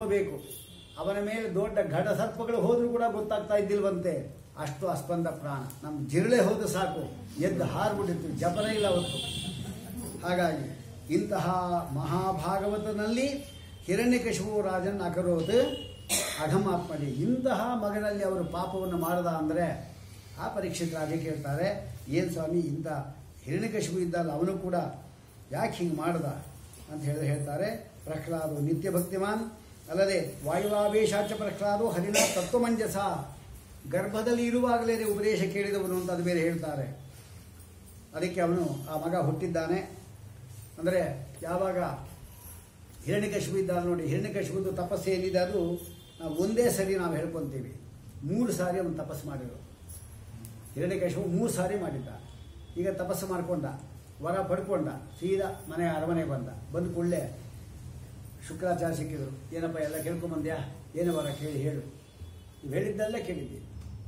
ನೋಡಬೇಕು ಅವನ ಮೇಲೆ ದೊಡ್ಡ ಘಟ ಸರ್ಪಗಳು ಹೋದ್ರೂ ಕೂಡ ಗೊತ್ತಾಗ್ತಾ ಇದ್ದಿಲ್ವಂತೆ ಅಷ್ಟು ಅಸ್ಪಂದ ಪ್ರಾಣ ನಮ್ಮ ಜಿರಳೆ ಹೋದ ಸಾಕು ಎದ್ದು ಹಾರ್ಬಿಟ್ಟಿತ್ತು ಜಪನ ಇಲ್ಲ ಅವತ್ತು ಹಾಗಾಗಿ ಇಂತಹ ಮಹಾಭಾಗವತನಲ್ಲಿ ಹಿರಣ್ಯಕಶಿಪು ರಾಜನ್ ಅಕರೋತ್ ಅಘಮಾತ್ಮಡಿ ಇಂತಹ ಮಗನಲ್ಲಿ ಅವರು ಪಾಪವನ್ನು ಮಾಡದ ಅಂದರೆ ಆ ಪರೀಕ್ಷಿತ ರಾಜ ಕೇಳ್ತಾರೆ ಏನು ಸ್ವಾಮಿ ಇಂಥ ಹಿರಣ್ಯಕಶಿಪು ಇದ್ದಲ್ಲ ಅವನು ಕೂಡ ಯಾಕೆ ಹಿಂಗೆ ಮಾಡ್ದ ಅಂತ ಹೇಳಿ ಹೇಳ್ತಾರೆ ಪ್ರಹ್ಲಾದು ನಿತ್ಯ ಭಕ್ತಿಮಾನ್ ಅಲ್ಲದೆ ವಾಯುವಾವೇಶಾಚ ಪ್ರಹ್ಲಾದು ಹರಿನ ತತ್ವಮಂಜಸ ಗರ್ಭದಲ್ಲಿ ಇರುವಾಗಲೇ ಉಪದೇಶ ಕೇಳಿದವನು ಅಂತ ಅದು ಬೇರೆ ಹೇಳ್ತಾರೆ ಅದಕ್ಕೆ ಅವನು ಆ ಮಗ ಹುಟ್ಟಿದ್ದಾನೆ ಅಂದರೆ ಯಾವಾಗ ಹಿರಣ್ಯಕಶಿಪು ಇದ್ದಾನೆ ನೋಡಿ ಹಿರಣ್ಯಕಶಿಪುದು ತಪಸ್ಸು ಏನಿದೆ ಅದು ನಾವು ಒಂದೇ ಸರಿ ನಾವು ಹೇಳ್ಕೊತೀವಿ ಮೂರು ಸಾರಿ ಅವನು ತಪಸ್ಸು ಮಾಡಿದ್ರು ಹಿರಣ್ಯಕಶಿಪು ಮೂರು ಸಾರಿ ಮಾಡಿದ್ದ ಈಗ ತಪಸ್ಸು ಮಾಡಿಕೊಂಡ ವರ ಪಡ್ಕೊಂಡ ಸೀದಾ ಮನೆ ಅರಮನೆ ಬಂದ ಬಂದು ಕೂಡಲೇ ಶುಕ್ರಾಚಾರ್ಯ ಸಿಕ್ಕಿದ್ರು ಏನಪ್ಪ ಎಲ್ಲ ಕೇಳ್ಕೊಂಬಂದ್ಯಾ ಏನು ವರ ಕೇಳಿ ಹೇಳು ನೀವು ಹೇಳಿದ್ದೆಲ್ಲ ಕೇಳಿದ್ದೆ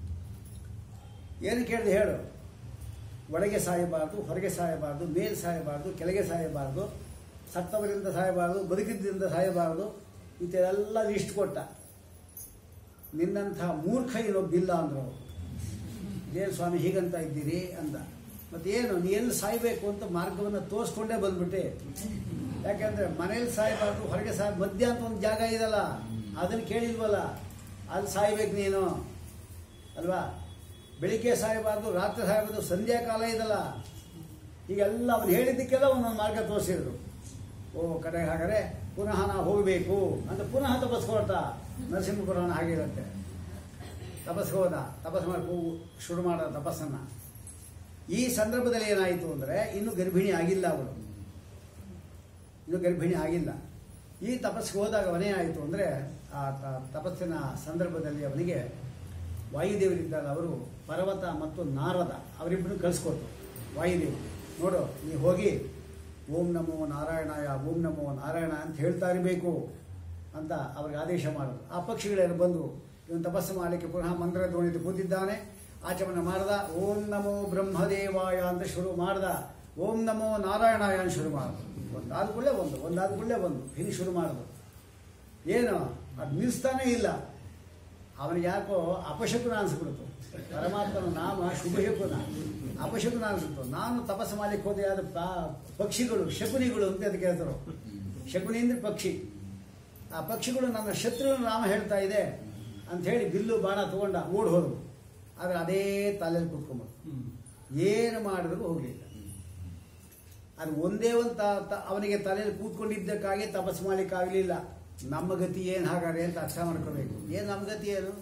ಏನು ಕೇಳಿದೆ ಹೇಳು ಒಳಗೆ ಸಾಯಬಾರ್ದು ಹೊರಗೆ ಸಾಯಬಾರ್ದು ಮೇಲೆ ಸಾಯಬಾರ್ದು ಕೆಳಗೆ ಸಾಯಬಾರ್ದು ಸತ್ತವರಿಂದ ಸಾಯಬಾರ್ದು ಬದುಕಿದ್ದರಿಂದ ಸಾಯಬಾರ್ದು ಇದೆಲ್ಲ ಲಿಸ್ಟ್ ಕೊಟ್ಟ ನಿನ್ನಂಥ ಮೂರ್ಖ ಇನ್ನೊಬ್ಬಿಲ್ಲ ಅಂದ್ರು ಅವರು ಏನು ಸ್ವಾಮಿ ಹೀಗಂತ ಇದ್ದೀರಿ ಅಂತ ಮತ್ತೆ ಏನು ನೀ ಎಲ್ಲಿ ಸಾಯಬೇಕು ಅಂತ ಮಾರ್ಗವನ್ನು ತೋರಿಸ್ಕೊಂಡೇ ಬಂದ್ಬಿಟ್ಟೆ ಯಾಕಂದ್ರೆ ಮನೇಲಿ ಸಾಯಬಾರ್ದು ಹೊರಗೆ ಸಾಯ ಮಧ್ಯ ಅಂತ ಒಂದು ಜಾಗ ಇದಲ್ಲ ಅದನ್ನು ಕೇಳಿಲ್ವಲ್ಲ ಅಲ್ಲಿ ಸಾಯ್ಬೇಕು ನೀನು ಅಲ್ವಾ ಬೆಳಿಗ್ಗೆ ಸಾಯಬಾರ್ದು ರಾತ್ರಿ ಸಾಯಬಾರ್ದು ಸಂಧ್ಯಾ ಕಾಲ ಇದಲ್ಲ ಹೀಗೆಲ್ಲ ಅವ್ರು ಹೇಳಿದ್ದಕ್ಕೆಲ್ಲ ಒಂದೊಂದು ಮಾರ್ಗ ತೋರಿಸಿದ್ರು ಓ ಕಡೆ ಹಾಗಾದ್ರೆ ಪುನಃ ನಾವು ಹೋಗಬೇಕು ಅಂತ ಪುನಃ ತಪಸ್ಕೊಳ್ತ ನರಸಿಂಹ ಪುರಾಣ ಹಾಗಿರುತ್ತೆ ತಪಸ್ಸು ಹೋದ ತಪಸ್ಸು ಮಾಡಿ ಹೋಗು ಶುರು ಮಾಡ ತಪಸ್ಸನ್ನ ಈ ಸಂದರ್ಭದಲ್ಲಿ ಏನಾಯಿತು ಅಂದರೆ ಇನ್ನು ಗರ್ಭಿಣಿ ಆಗಿಲ್ಲ ಅವಳು ಇನ್ನು ಗರ್ಭಿಣಿ ಆಗಿಲ್ಲ ಈ ತಪಸ್ಸಿಗೆ ಹೋದಾಗ ಅವನೇ ಆಯಿತು ಅಂದರೆ ಆ ತ- ತಪಸ್ಸಿನ ಸಂದರ್ಭದಲ್ಲಿ ಅವನಿಗೆ ವಾಯುದೇವರಿದ್ದಾರೆ ಅವರು ಪರ್ವತ ಮತ್ತು ನಾರದ ಅವರಿಬ್ಬರು ಕಳಿಸ್ಕೊಟ್ರು ವಾಯುದೇವರು ನೋಡು ನೀ ಹೋಗಿ ಓಂ ನಮೋ ನಾರಾಯಣಾಯ ಓಂ ನಮೋ ನಾರಾಯಣ ಅಂತ ಹೇಳ್ತಾ ಇರಬೇಕು ಅಂತ ಅವ್ರಿಗೆ ಆದೇಶ ಮಾಡಿದ್ರು ಆ ಪಕ್ಷಿಗಳೆಲ್ಲ ಬಂದು ಇವನು ತಪಸ್ಸು ಮಾಡಲಿಕ್ಕೆ ಪುನಃ ಮಂತ್ರ ದೋಣಿದು ಕೂತಿದ್ದಾನೆ ಆಚಮನ ಮಾಡ್ದ ಓಂ ನಮೋ ಬ್ರಹ್ಮದೇವಾಯ ಅಂತ ಶುರು ಮಾಡ್ದ ಓಂ ನಮೋ ನಾರಾಯಣಾಯ ಅಂತ ಶುರು ಮಾಡಿದ್ರು ಒಂದಾದ ಕೂಡಲೇ ಒಂದು ಒಂದಾದ ಕೂಡಲೇ ಒಂದು ಹಿಂಗೆ ಶುರು ಮಾಡಿದ್ರು ಏನು ಅದು ನಿಲ್ಲಿಸ್ತಾನೇ ಇಲ್ಲ ಅವನಿಗೆ ಯಾಕೋ ಅಪಶಕುನ ಅನ್ಸ್ಬಿಡ್ತು ಪರಮಾತ್ಮನ ನಾಮ ಶುಭಶಕುನ ಅಪಶಕುನ ಅನ್ಸ್ಬಿಡ್ತು ನಾನು ತಪಸ್ಸು ಮಾಡ್ಲಿಕ್ಕೆ ಹೋದೆ ಅದು ಪಾ- ಪಕ್ಷಿಗಳು ಶಕುನಿಗಳು ಅಂತ ಅದಕ್ಕೆ ಹೇಳ್ತಾರೆ ಶಕುನಿ ಅಂದ್ರೆ ಪಕ್ಷಿ ಆ ಪಕ್ಷಿಗಳು ನನ್ನ ಶತ್ರುವಿನ ನಾಮ ಹೇಳ್ತಾ ಇದೆ ಅಂತ ಹೇಳಿ ಬಿಲ್ಲು ಬಾಣ ತಗೊಂಡ ಓಡ್ ಹೋದವು ಆದ್ರೆ ಅದೇ ತಲೆಯಲ್ಲಿ ಕೂತ್ಕೊಂಬರು ಏನು ಮಾಡಿದ್ರು ಹೋಗ್ಲಿಲ್ಲ ಅದು ಒಂದೇ ಒಂದು ತ- ತ- ಅವನಿಗೆ ತಲೆಯಲ್ಲಿ ಕೂತ್ಕೊಂಡಿದ್ದಕ್ಕಾಗಿ ತಪಸ್ಸು ಮಾಡ್ಲಿಕ್ಕಾಗಲಿಲ್ಲ ನಮ್ಮ ಗತಿ ಏನು ಹಾಗಾದ್ರೆ ಅಂತ ಅರ್ಥ ಮಾಡ್ಕೋಬೇಕು ಏನು ನಮ್ಮ ಗತಿ ಏನು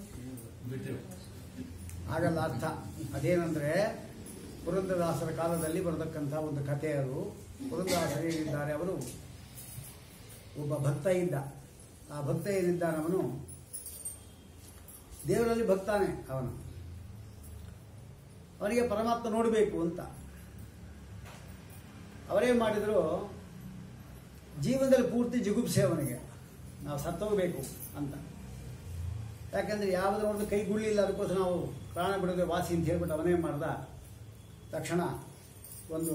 ಆಗಲ್ಲ ಅರ್ಥ ಅದೇನಂದ್ರೆ ಪುರಂದರದಾಸರ ಕಾಲದಲ್ಲಿ ಬರತಕ್ಕಂಥ ಒಂದು ಕಥೆ ಅದು ಪುರಂದರದಾಸರು ಏನಿದ್ದಾರೆ ಅವರು ಒಬ್ಬ ಭಕ್ತ ಇದ್ದ ಆ ಭಕ್ತ ಏನಿದ್ದಾನೆ ಅವನು ದೇವರಲ್ಲಿ ಭಕ್ತಾನೆ ಅವನು ಅವನಿಗೆ ಪರಮಾತ್ಮ ನೋಡಬೇಕು ಅಂತ ಅವರೇನು ಮಾಡಿದ್ರು ಜೀವನದಲ್ಲಿ ಪೂರ್ತಿ ಜಿಗುಪ್ಸೆ ಅವನಿಗೆ ನಾವು ಸತ್ತೋಗ್ಬೇಕು ಅಂತ ಯಾಕಂದ್ರೆ ಯಾವ್ದು ನೋಡಿದ್ರೆ ಕೈ ಗುಳ್ಳಿಲ್ಲ ಅದಕ್ಕೋಸ್ಕರ ನಾವು ಪ್ರಾಣ ಬಿಡೋದೇ ವಾಸಿ ಅಂತ ಹೇಳ್ಬಿಟ್ಟು ಅವನೇನು ಮಾಡ್ದ ತಕ್ಷಣ ಒಂದು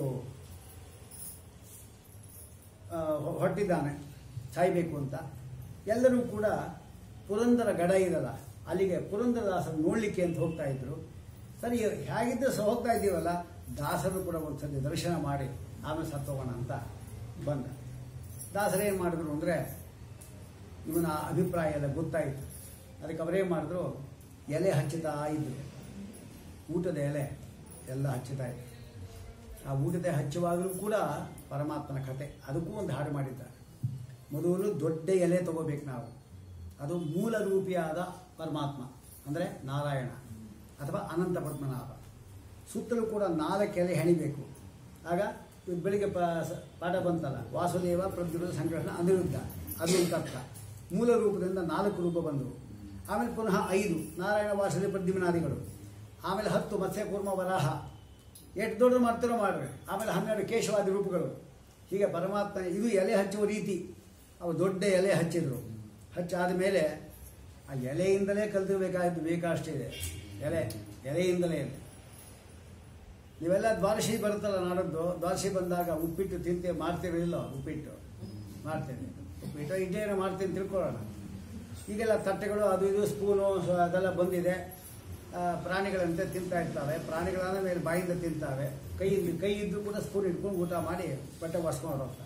ಆ, ಹೊ- ಹೊರಟಿದ್ದಾನೆ ಸಾಯ್ಬೇಕು ಅಂತ ಎಲ್ಲರೂ ಕೂಡ ಪುರಂದರ ಗಡ ಇದಲ್ಲ ಅಲ್ಲಿಗೆ ಪುರಂದರದಾಸರು ನೋಡ್ಲಿಕ್ಕೆ ಅಂತ ಹೋಗ್ತಾ ಇದ್ರು ಸರಿ ಹೇಗಿದ್ದ ಸ ಹೋಗ್ತಾ ಇದ್ದೀವಲ್ಲ ದಾಸರು ಕೂಡ ಒಂದ್ಸತಿ ದರ್ಶನ ಮಾಡಿ ಆಮೇಲೆ ಸತ್ತೋಗೋಣ ಅಂತ ಬಂದ ದಾಸರು ಏನು ಮಾಡಿದ್ರು ಅಂದರೆ ಇವನ ಅಭಿಪ್ರಾಯ ಎಲ್ಲ ಗೊತ್ತಾಯಿತು ಅದಕ್ಕೆ ಅವರೇನು ಮಾಡಿದ್ರು ಎಲೆ ಹಚ್ಚುತ್ತಾ ಇದ್ರು ಊಟದ ಎಲೆ ಎಲ್ಲ ಹಚ್ಚುತ್ತಾ ಇದ್ರು ಆ ಊಟದ ಹಚ್ಚುವಾಗಲೂ ಕೂಡ ಪರಮಾತ್ಮನ ಕತೆ ಅದಕ್ಕೂ ಒಂದು ಹಾಡು ಮಾಡಿದ್ದಾರೆ ಮೊದಲು ದೊಡ್ಡ ಎಲೆ ತಗೋಬೇಕು ನಾವು ಅದು ಮೂಲ ರೂಪಿಯಾದ ಪರಮಾತ್ಮ ಅಂದರೆ ನಾರಾಯಣ ಅಥವಾ ಅನಂತ ಪದ್ಮನಾಭ ಸುತ್ತಲೂ ಕೂಡ ನಾಲ್ಕು ಎಲೆ ಹೆಣಿಬೇಕು ಆಗ ಇವತ್ತು ಬೆಳಿಗ್ಗೆ ಪ ಸ- ಪಾಠ ಬಂತಲ್ಲ ವಾಸುದೇವ ಪ್ರದ್ಯುರ ಸಂಕರ್ಷಣ ಅನಿರುದ್ಧ ಅದು ಒಂದು ಅರ್ಥ ಮೂಲ ರೂಪದಿಂದ ನಾಲ್ಕು ರೂಪ ಬಂದವು ಆಮೇಲೆ ಪುನಃ ಐದು ನಾರಾಯಣ ವಾಸುದೇವ ಪ್ರದ್ಯುಮ್ನಾದಿಗಳು ಆಮೇಲೆ ಹತ್ತು ಮತ್ಸ್ಯ ಕೂರ್ಮ ವರಾಹ ಎಷ್ಟು ದೊಡ್ಡ ಮಾಡ್ತಾರೋ ಮಾಡ್ರಿ ಆಮೇಲೆ ಹನ್ನೆರಡು ಕೇಶವಾದಿ ರೂಪಗಳು ಹೀಗೆ ಪರಮಾತ್ಮ ಇದು ಎಲೆ ಹಚ್ಚುವ ರೀತಿ ಅವು ದೊಡ್ಡ ಎಲೆ ಹಚ್ಚಿದ್ರು ಹಚ್ಚಾದ ಮೇಲೆ ಆ ಎಲೆಯಿಂದಲೇ ಕಲ್ತಿರ್ಬೇಕಾದ್ದು ಬೇಕಷ್ಟಿದೆ ಎಲೆ ಎಲೆಯಿಂದಲೇ ಇದೆ ನೀವೆಲ್ಲ ದ್ವಾದಶಿ ಬರುತ್ತಲ್ಲ ನಾಡದ್ದು ದ್ವಾದಶಿ ಬಂದಾಗ ಉಪ್ಪಿಟ್ಟು ತಿಂತೆ ಮಾಡ್ತೀರೋ ಇಲ್ಲೋ ಉಪ್ಪಿಟ್ಟು ಮಾಡ್ತೇನೆ ಉಪ್ಪಿಟ್ಟು ಇಡ್ಲಿನ ಮಾಡ್ತೀನಿ ತಿಳ್ಕೊಳ್ಳೋಣ ಈಗೆಲ್ಲ ತಟ್ಟೆಗಳು ಅದು ಇದು ಸ್ಪೂನು ಸೊ ಅದೆಲ್ಲ ಬಂದಿದೆ ಆ, ಪ್ರಾಣಿಗಳಂತೆ ತಿಂತಾ ಇರ್ತವೆ ಪ್ರಾಣಿಗಳಾದ ಮೇಲೆ ಬಾಯಿಂದ ತಿಂತಾವೆ ಕೈಯಿಂದ ಕೈ ಇದ್ದು ಕೂಡ ಸ್ಪೂನ್ ಇಟ್ಕೊಂಡು ಊಟ ಮಾಡಿ ಬಟ್ಟೆ ಒರೆಸ್ಕೊಂಡು ಹೋಗ್ತಾರೆ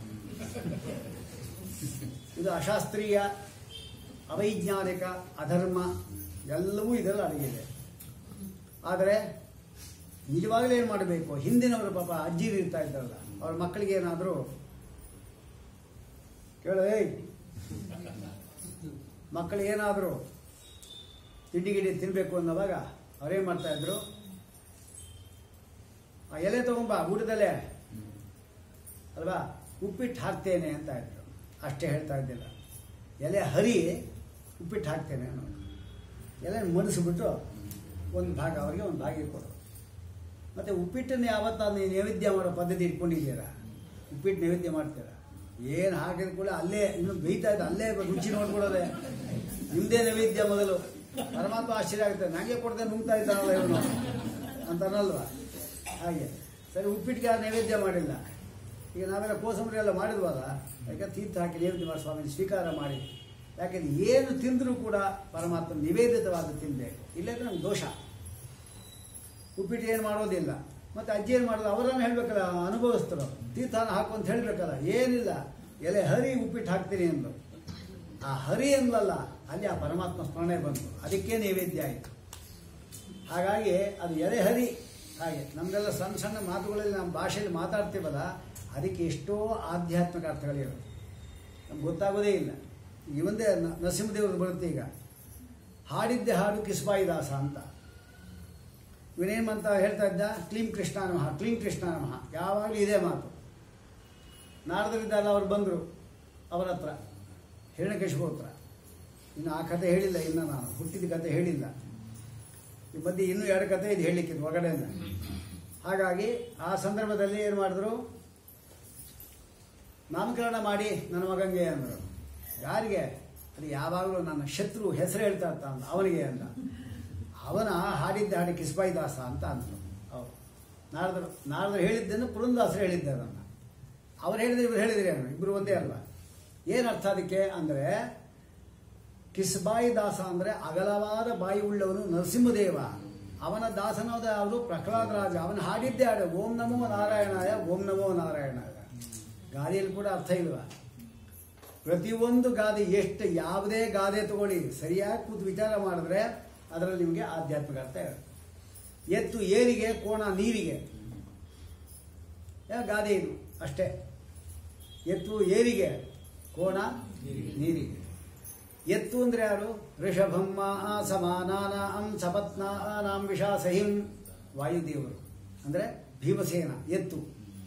ಇದು ಅಶಾಸ್ತ್ರೀಯ ಅವೈಜ್ಞಾನಿಕ ಅಧರ್ಮ ಎಲ್ಲವೂ ಇದರಲ್ಲಿ ಅಡಗಿದೆ ಆದರೆ ನಿಜವಾಗ್ಲೂ ಏನು ಮಾಡಬೇಕು ಹಿಂದಿನವರು ಪಾಪ ಅಜ್ಜಿರು ಇರ್ತಾ ಇದ್ದಾರಲ್ಲ ಅವ್ರ ಮಕ್ಕಳಿಗೆ ಏನಾದರೂ ಕೇಳ ಏಯ್ ಮಕ್ಕಳು ಏನಾದರೂ ತಿಂಡಿ ಗಿಡಿ ತಿನ್ನಬೇಕು ಅನ್ನೋವಾಗ ಅವ್ರೇನು ಮಾಡ್ತಾ ಇದ್ರು ಆ ಎಲೆ ತಗೊಂಬ ಊಟದಲ್ಲೇ ಅಲ್ವಾ ಉಪ್ಪಿಟ್ಟು ಹಾಕ್ತೇನೆ ಅಂತ ಇದ್ರು ಅಷ್ಟೇ ಹೇಳ್ತಾ ಇದ್ದಿಲ್ಲ ಎಲೆ ಹರಿ ಉಪ್ಪಿಟ್ಟು ಹಾಕ್ತೇನೆ ಅನ್ನೋದು ಎಲೆ ಮನಸ್ಬಿಟ್ಟು ಒಂದು ಭಾಗ ಅವರಿಗೆ ಒಂದು ಭಾಗ ಕೊಡು ಮತ್ತು ಉಪ್ಪಿಟ್ಟನ್ನು ಯಾವತ್ತಾದ್ರು ನೀವು ನೈವೇದ್ಯ ಮಾಡೋ ಪದ್ಧತಿ ಇಟ್ಕೊಂಡಿದ್ದೀರಾ ಉಪ್ಪಿಟ್ಟು ನೈವೇದ್ಯ ಮಾಡ್ತೀರಾ ಏನು ಹಾಕಿದ ಕೂಡ ಅಲ್ಲೇ ಇನ್ನು ಬೇಯ್ತಾ ಇದ್ದ ಅಲ್ಲೇ ರುಚಿ ನೋಡ್ಕೊಡೋದೆ ನಿಮ್ಮದೇ ನೈವೇದ್ಯ ಮೊದಲು ಪರಮಾತ್ಮ ಆಶ್ಚರ್ಯ ಆಗುತ್ತೆ ನನಗೆ ಕೊಡದೆ ನುಂಗ್ತಾ ಇದ್ದಾನಲ್ಲ ಇವನು ಅಂತ ಅನ್ನಲ್ವಾ ಹಾಗೆ ಸರಿ ಉಪ್ಪಿಟ್ಟಿಗೆ ಆ ನೈವೇದ್ಯ ಮಾಡಿಲ್ಲ ಈಗ ನಾವೆಲ್ಲ ಕೋಸಂಬರಿ ಎಲ್ಲ ಮಾಡಿದ್ವಲ್ಲ ಯಾಕೆ ತೀರ್ಥ ಹಾಕಿ ನೈವೇದ್ಯ ಮಾಡಿ ಸ್ವಾಮಿ ಸ್ವೀಕಾರ ಮಾಡಿ ಯಾಕೆಂದ್ರೆ ಏನು ತಿಂದರೂ ಕೂಡ ಪರಮಾತ್ಮ ನಿವೇದಿತವಾದ ತಿನ್ನಬೇಕು ಇಲ್ಲದ್ರೆ ನಮ್ಗೆ ದೋಷ ಉಪ್ಪಿಟ್ಟು ಏನು ಮಾಡೋದಿಲ್ಲ ಮತ್ತು ಅಜ್ಜಿ ಏನು ಮಾಡೋದು ಅವರನ್ನು ಹೇಳ್ಬೇಕಲ್ಲ ಅನುಭವಿಸ್ತರು ತೀರ್ಥಾನ ಹಾಕು ಅಂತ ಹೇಳಬೇಕಲ್ಲ ಏನಿಲ್ಲ ಎಲೆ ಹರಿ ಉಪ್ಪಿಟ್ಟು ಹಾಕ್ತೀನಿ ಅಂದರು ಆ ಹರಿ ಎಂದಲ್ಲ ಅಲ್ಲಿ ಆ ಪರಮಾತ್ಮ ಸ್ಮರಣೆ ಬಂತು ಅದಕ್ಕೆ ನೈವೇದ್ಯ ಆಯಿತು ಹಾಗಾಗಿ ಅದು ಎಲೆ ಹರಿ ಹಾಗೆ ನಮಗೆಲ್ಲ ಸಣ್ಣ ಸಣ್ಣ ಮಾತುಗಳಲ್ಲಿ ನಮ್ಮ ಭಾಷೆಯಲ್ಲಿ ಮಾತಾಡ್ತೀವಲ್ಲ ಅದಕ್ಕೆ ಎಷ್ಟೋ ಆಧ್ಯಾತ್ಮಿಕ ಅರ್ಥಗಳಿರೋದು ನಮ್ಗೆ ಗೊತ್ತಾಗೋದೇ ಇಲ್ಲ ಈ ಒಂದೇ ನ- ನರಸಿಂಹದೇವ್ರದ್ದು ಬರುತ್ತೆ ಈಗ ಹಾಡಿದ್ದೆ ಹಾಡು ಕಿಸ್ಬಾಯಿ ದಾಸ ಅಂತ ಇವನೇನಂತ ಹೇಳ್ತಾ ಇದ್ದ ಕ್ಲೀಂ ಕೃಷ್ಣ ನಮಃ ಕ್ಲೀಂ ಕೃಷ್ಣ ನಮಃ ಯಾವಾಗಲೂ ಇದೇ ಮಾತು ನಾರದರಿದ್ದಲ್ಲ ಅವ್ರು ಬಂದರು ಅವರ ಹತ್ರ ಹಿರಣ್ಯಕಶಿಪು ಹತ್ರ ಇನ್ನು ಆ ಕತೆ ಹೇಳಿಲ್ಲ ಇನ್ನು ನಾನು ಹುಟ್ಟಿದ ಕತೆ ಹೇಳಿಲ್ಲ ಈ ಮಧ್ಯೆ ಇನ್ನೂ ಎರಡು ಕತೆ ಇದು ಹೇಳಲಿಕ್ಕಿತ್ತು ಹೊರಗಡೆಯಿಂದ ಹಾಗಾಗಿ ಆ ಸಂದರ್ಭದಲ್ಲಿ ಏನು ಮಾಡಿದ್ರು ನಾಮಕರಣ ಮಾಡಿ ನನ್ನ ಮಗಂಗೆ ಅಂದರು ಯಾರಿಗೆ ಅದು ಯಾವಾಗಲೂ ನನ್ನ ಶತ್ರು ಹೆಸರು ಹೇಳ್ತಾ ಇರ್ತ ಅಂದ ಅವನಿಗೆ ಅಂದ ಅವನ ಹಾಡಿದ್ದ ಹಾಡಿ ಕಿಸ್ಬಾಯಿ ದಾಸ ಅಂತ ಅಂದರು ಅವರು ನಾರದರು ನಾರದರು ಹೇಳಿದ್ದನ್ನು ಪುರಂದಾಸರು ಹೇಳಿದ್ದೆ ಅದನ್ನು ಅವ್ರು ಹೇಳಿದ್ರೆ ಇವ್ರು ಹೇಳಿದ್ರಿ ಅವನು ಇಬ್ಬರು ಒಂದೇ ಅಲ್ವಾ ಏನು ಅರ್ಥ ಅದಕ್ಕೆ ಅಂದರೆ ಕಿಸ್ಬಾಯಿ ದಾಸ ಅಂದರೆ ಅಗಲವಾದ ಬಾಯಿ ಉಳ್ಳವನು ನರಸಿಂಹದೇವ ಅವನ ದಾಸನಾದ ಅವರು ಪ್ರಹ್ಲಾದ ರಾಜ ಅವನು ಹಾಡಿದ್ದೇ ಹಾಡು ಓಂ ನಮೋ ನಾರಾಯಣಾಯ ಓಂ ನಮೋ ನಾರಾಯಣಾಯ ಗಾದೆಯಲ್ಲಿ ಕೂಡ ಅರ್ಥ ಇಲ್ವಾ ಪ್ರತಿಯೊಂದು ಗಾದೆ ಎಷ್ಟು ಯಾವುದೇ ಗಾದೆ ತಗೊಳ್ಳಿ ಸರಿಯಾಗಿ ಕೂತು ವಿಚಾರ ಮಾಡಿದ್ರೆ ಅದರಲ್ಲಿ ನಿಮಗೆ ಆಧ್ಯಾತ್ಮಿಕ ಅರ್ಥ ಇರುತ್ತೆ ಎತ್ತು ಏರಿಗೆ ಕೋಣ ನೀರಿಗೆ ಯಾ ಗಾದೆ ಇದು ಅಷ್ಟೇ ಎತ್ತು ಏರಿಗೆ ಕೋಣ ನೀರಿಗೆ ಎತ್ತು ಅಂದ್ರೆ ಯಾರು ಋಷಭಮ್ಮ ಸಮಾನಾನ ಅಂ ಸಪತ್ನಾನಾಂ ವಿಷಾಸಹಿಂ ವಾಯುದೇವರು ಅಂದ್ರೆ ಭೀಮಸೇನ ಎತ್ತು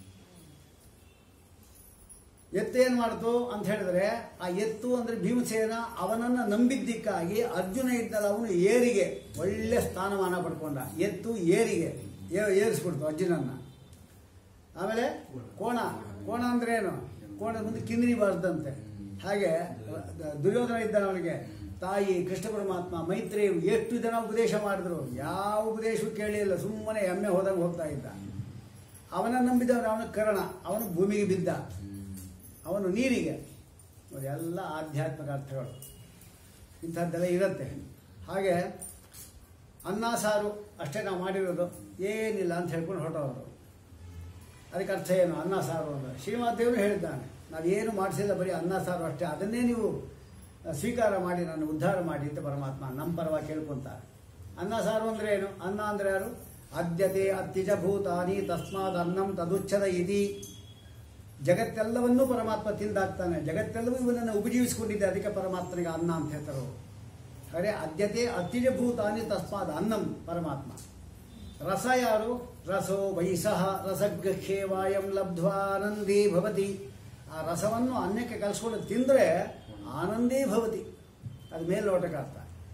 ಎತ್ತು ಏನ್ ಮಾಡ್ತು ಅಂತ ಹೇಳಿದ್ರೆ ಆ ಎತ್ತು ಅಂದ್ರೆ ಭೀಮಸೇನ ಅವನನ್ನ ನಂಬಿದ್ದಕ್ಕಾಗಿ ಅರ್ಜುನ ಇದ್ದಲ್ಲ ಅವನು ಏರಿಗೆ ಒಳ್ಳೆ ಸ್ಥಾನಮಾನ ಪಡ್ಕೊಂಡ ಎತ್ತು ಏರಿಗೆ ಏ- ಏರಿಸ್ಬಿಡ್ತು ಅರ್ಜುನನ್ನ ಆಮೇಲೆ ಕೋಣ ಕೋಣ ಅಂದ್ರೆ ಏನು ಕೋಣದ ಮುಂದೆ ಕಿನ್ನಿಬಾರ್ದಂತೆ ಹಾಗೆ ದುರ್ಯೋಧನ ಇದ್ದಾನೆ ಅವನಿಗೆ ತಾಯಿ ಕೃಷ್ಣ ಪರಮಾತ್ಮ ಮೈತ್ರಿ ಎಷ್ಟು ಜನ ಉಪದೇಶ ಮಾಡಿದ್ರು ಯಾವ ಉಪದೇಶವೂ ಕೇಳಿಲ್ಲ ಸುಮ್ಮನೆ ಎಮ್ಮೆ ಹೋದಂಗೆ ಹೋಗ್ತಾ ಇದ್ದ ಅವನ ನಂಬಿದವನು ಅವನ ಕರ್ಣ ಅವನು ಭೂಮಿಗೆ ಬಿದ್ದ ಅವನು ನೀರಿಗೆ ನೋಡಿ, ಎಲ್ಲ ಆಧ್ಯಾತ್ಮಿಕ ಅರ್ಥಗಳು ಇಂಥದ್ದೆಲ್ಲ ಇರುತ್ತೆ ಹಾಗೆ ಅನ್ನ ಸಾರು ಅಷ್ಟೇ ನಾವು ಮಾಡಿರೋದು ಏನಿಲ್ಲ ಅಂತ ಹೇಳ್ಕೊಂಡು ಹೊರಟವರು ಅದಕ್ಕೆ ಅರ್ಥ ಏನು ಅನ್ನ ಸಾರು ಅಂದರೆ ಶ್ರೀನಿವಾಸ ದೇವರು ಹೇಳಿದ್ದಾನೆ ನಾವೇನು ಮಾಡಿಸಿಲ್ಲ ಬರೀ ಅನ್ನ ಸಾರು ಅಷ್ಟೇ ಅದನ್ನೇ ನೀವು ಸ್ವೀಕಾರ ಮಾಡಿ ನಾನು ಉದ್ಧಾರ ಮಾಡಿ ಅಂತ ಪರಮಾತ್ಮ ನಮ್ಮ ಪರವಾಗಿ ಕೇಳ್ಕೊಂತಾರೆ ಅನ್ನ ಸಾರು ಅಂದರೆ ಏನು ಅನ್ನ ಅಂದರೆ ಯಾರು ಅದ್ಯತೆ ಅತ್ಯಜ ಭೂತಾನಿ ತಸ್ಮಾದ್ ಅನ್ನಂ ತದುಚ್ಛದ ಇತಿ ಜಗತ್ತೆಲ್ಲವನ್ನೂ ಪರಮಾತ್ಮ ತಿಂದಾಕ್ತಾನೆ ಜಗತ್ತೆಲ್ಲವೂ ಇವನನ್ನು ಉಪಜೀವಿಸಿಕೊಂಡಿದೆ ಅದಕ್ಕೆ ಪರಮಾತ್ಮನಿಗೆ ಅನ್ನ ಅಂತ ಹೇಳ್ತಾರೆ ಅರೆ ಅದ್ಯತೆ ಅತ್ಯಜ ಭೂತಾನಿ ತಸ್ಮಾದ್ ಅನ್ನಂ ಪರಮಾತ್ಮ ರಸ ಯಾರು ರಸೋ ವೈಸಃ ರಸಗೃಹ್ಯೇವಾಯಂ ಲಬ್ಧ್ವಾ ಆನಂದೇ ಭವತಿ ಆ ರಸವನ್ನು ಅನ್ನಕ್ಕೆ ಕಲಿಸ್ಕೊಂಡು ತಿಂದರೆ ಆನಂದೇ ಭವತಿ ಅದು ಮೇಲ್ನೋಟಕ್ಕೆ ಅರ್ಥ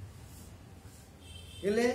ಇಲ್ಲಿ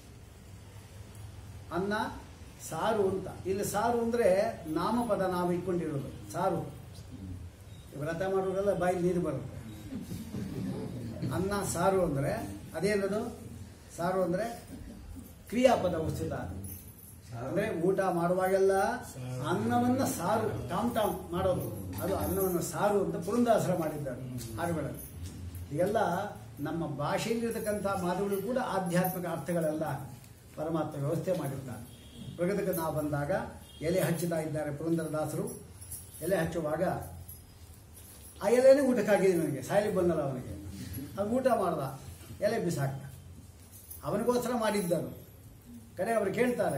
ಅನ್ನ ಸಾರು ಅಂತ ಇಲ್ಲಿ ಸಾರು ಅಂದರೆ ನಾಮಪದ ನಾವು ಇಟ್ಕೊಂಡಿರೋದು ಸಾರು ವ್ರತ ಮಾಡೋರೆಲ್ಲ ಬಾಯಿ ನೀರು ಬರುತ್ತೆ ಅನ್ನ ಸಾರು ಅಂದರೆ ಅದೇನದು ಸಾರು ಅಂದರೆ ಕ್ರಿಯಾಪದ ವಸ್ತುತ ಅದು ಅಂದ್ರೆ ಊಟ ಮಾಡುವಾಗೆಲ್ಲ ಅನ್ನವನ್ನ ಸಾರು ಟಾಮ್ ಟಾಮ್ ಮಾಡೋದು ಅದು ಅನ್ನವನ್ನು ಸಾರು ಅಂತ ಪುರಂದಾಸರ ಮಾಡಿದ್ದಾರೆ ಹಾಡುಗಳಲ್ಲಿ ಈಗೆಲ್ಲ ನಮ್ಮ ಭಾಷೆಯಲ್ಲಿರತಕ್ಕಂಥ ಮಾತುಗಳು ಕೂಡ ಆಧ್ಯಾತ್ಮಿಕ ಅರ್ಥಗಳೆಲ್ಲ ಪರಮಾತ್ಮ ವ್ಯವಸ್ಥೆ ಮಾಡಿರ್ತಾನೆ ಪ್ರಗತಿಗೆ ನಾವು ಬಂದಾಗ ಎಲೆ ಹಚ್ಚುತ್ತಾ ಇದ್ದಾರೆ ಪುರಂದರದಾಸರು ಎಲೆ ಹಚ್ಚುವಾಗ ಆ ಎಲೆನೇ ಊಟಕ್ಕಾಗಿದೆ ನನಗೆ ಸಾಯಲಿಕ್ಕೆ ಬಂದಲ್ಲ ಅವನಿಗೆ ಅದು ಊಟ ಮಾಡ್ದ ಎಲೆ ಬಿಸಾಕ್ತ ಅವನಿಗೋಸ್ಕರ ಮಾಡಿದ್ದರು ಕಡೆ ಅವರು ಕೇಳ್ತಾರೆ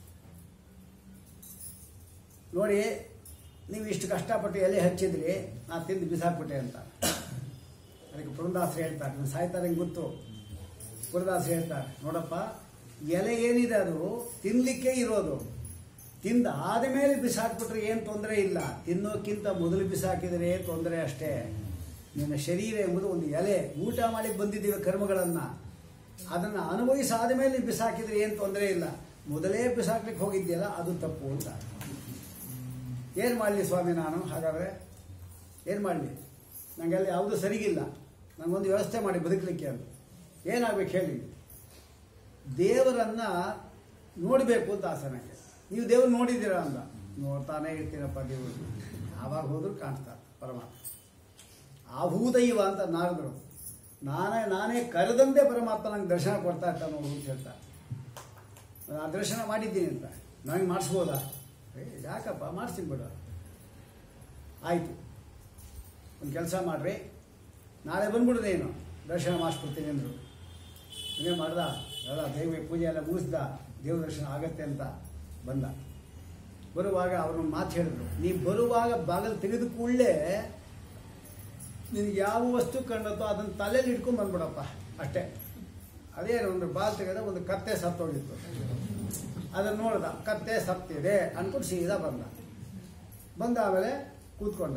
ನೋಡಿ ನೀವು ಇಷ್ಟು ಕಷ್ಟಪಟ್ಟು ಎಲೆ ಹಚ್ಚಿದ್ರಿ ನಾನು ತಿಂದು ಬಿಸಾಕ್ಬಿಟ್ಟೆ ಅಂತ ಅದಕ್ಕೆ ಪುರಂದಾಸರು ಹೇಳ್ತಾರೆ ನೀವು ಸಾಯ್ತಾರೆ ನಂಗೆ ಗೊತ್ತು ಪುರಂದಾಸರು ಹೇಳ್ತಾರೆ ನೋಡಪ್ಪ ಎಲೆ ಏನಿದೆ ಅದು ತಿನ್ನಲಿಕ್ಕೆ ಇರೋದು ತಿಂದ ಆದ ಮೇಲೆ ಬಿಸಾಕ್ಬಿಟ್ರೆ ಏನು ತೊಂದರೆ ಇಲ್ಲ ತಿನ್ನೋಕ್ಕಿಂತ ಮೊದಲು ಬಿಸಾಕಿದರೆ ತೊಂದರೆ ಅಷ್ಟೇ ನಿನ್ನ ಶರೀರ ಎಂಬುದು ಒಂದು ಎಲೆ ಊಟ ಮಾಡಿ ಬಂದಿದ್ದೀವಿ ಕರ್ಮಗಳನ್ನು ಅದನ್ನು ಅನುಭವಿಸಾದ ಮೇಲೆ ಬಿಸಾಕಿದ್ರೆ ಏನು ತೊಂದರೆ ಇಲ್ಲ ಮೊದಲೇ ಬಿಸಾಕ್ಲಿಕ್ಕೆ ಹೋಗಿದ್ಯಲ್ಲ ಅದು ತಪ್ಪು ಅಂತ ಏನು ಮಾಡಲಿ ಸ್ವಾಮಿ ನಾನು ಹಾಗಾದರೆ ಏನು ಮಾಡಲಿ ನನಗೆಲ್ಲ ಯಾವುದೂ ಸರಿಗಿಲ್ಲ ನನಗೊಂದು ವ್ಯವಸ್ಥೆ ಮಾಡಿ ಬದುಕಲಿಕ್ಕೆ ಅಂತ ಏನಾಗಬೇಕು ಹೇಳಿ ದೇವರನ್ನು ನೋಡಬೇಕು ಅಂತ ಆಸೆ ನನಗೆ ನೀವು ದೇವ್ರು ನೋಡಿದ್ದೀರಾ ಅಂತ ನೋಡ್ತಾನೆ ಇರ್ತೀರಪ್ಪ ದೇವರು ಯಾವಾಗ ಹೋದ್ರೂ ಕಾಣ್ತಾರೆ ಪರಮಾತ್ಮ ಆಭೂದೈವ ಅಂತ ನಾರದರು ನಾನೇ ನಾನೇ ಕರೆದಂತೆ ಪರಮಾತ್ಮ ನಂಗೆ ದರ್ಶನ ಕೊಡ್ತಾ ಇರ್ತಾನೆ ನೋಡು ಅಂತ ಹೇಳ್ತಾರೆ ನಾನು ಆ ದರ್ಶನ ಮಾಡಿದ್ದೀನಿ ಅಂತ ನನಗೆ ಮಾಡಿಸ್ಬೋದಾ ಏ ಯಾಕಪ್ಪ ಮಾಡಿಸ್ತೀನಿ ಬಿಡು ಆಯಿತು ಒಂದು ಕೆಲಸ ಮಾಡಿರಿ ನಾಳೆ ಬಂದ್ಬಿಡು ನೀನು ದರ್ಶನ ಮಾಡಿಸ್ಬಿಡ್ತೀನಿ ಅಂದರು ಇನ್ನೇ ಮಾಡ್ದ ಎಲ್ಲ ದೈವ ಪೂಜೆ ಎಲ್ಲ ಮುಗಿಸ್ದ ದೇವ ದರ್ಶನ ಆಗತ್ತೆ ಅಂತ ಬಂದ ಬರುವಾಗ ಅವ್ರನ್ನ ಮಾತು ಹೇಳಿದ್ರು ನೀ ಬರುವಾಗ ಬಾಗಿಲು ತೆಗೆದು ಕೂಡಲೇ ನಿನಗೆ ಯಾವ ವಸ್ತು ಕಂಡತ್ತೋ ಅದನ್ನು ತಲೆಯಲ್ಲಿ ಇಟ್ಕೊಂಡು ಬಂದ್ಬಿಡಪ್ಪ ಅಷ್ಟೇ ಅದೇ ಒಂದು ಬಾಲ್ ತೆಗೆದ ಒಂದು ಕತ್ತೆ ಸತ್ತೋಗಿತ್ತು ಅದನ್ನು ನೋಡ್ದ ಕತ್ತೆ ಸತ್ತಿದೆ ಅನ್ಕೊಂಡು ಸೀದಾ ಬಂದ ಬಂದ ಆಮೇಲೆ ಕೂತ್ಕೊಂಡ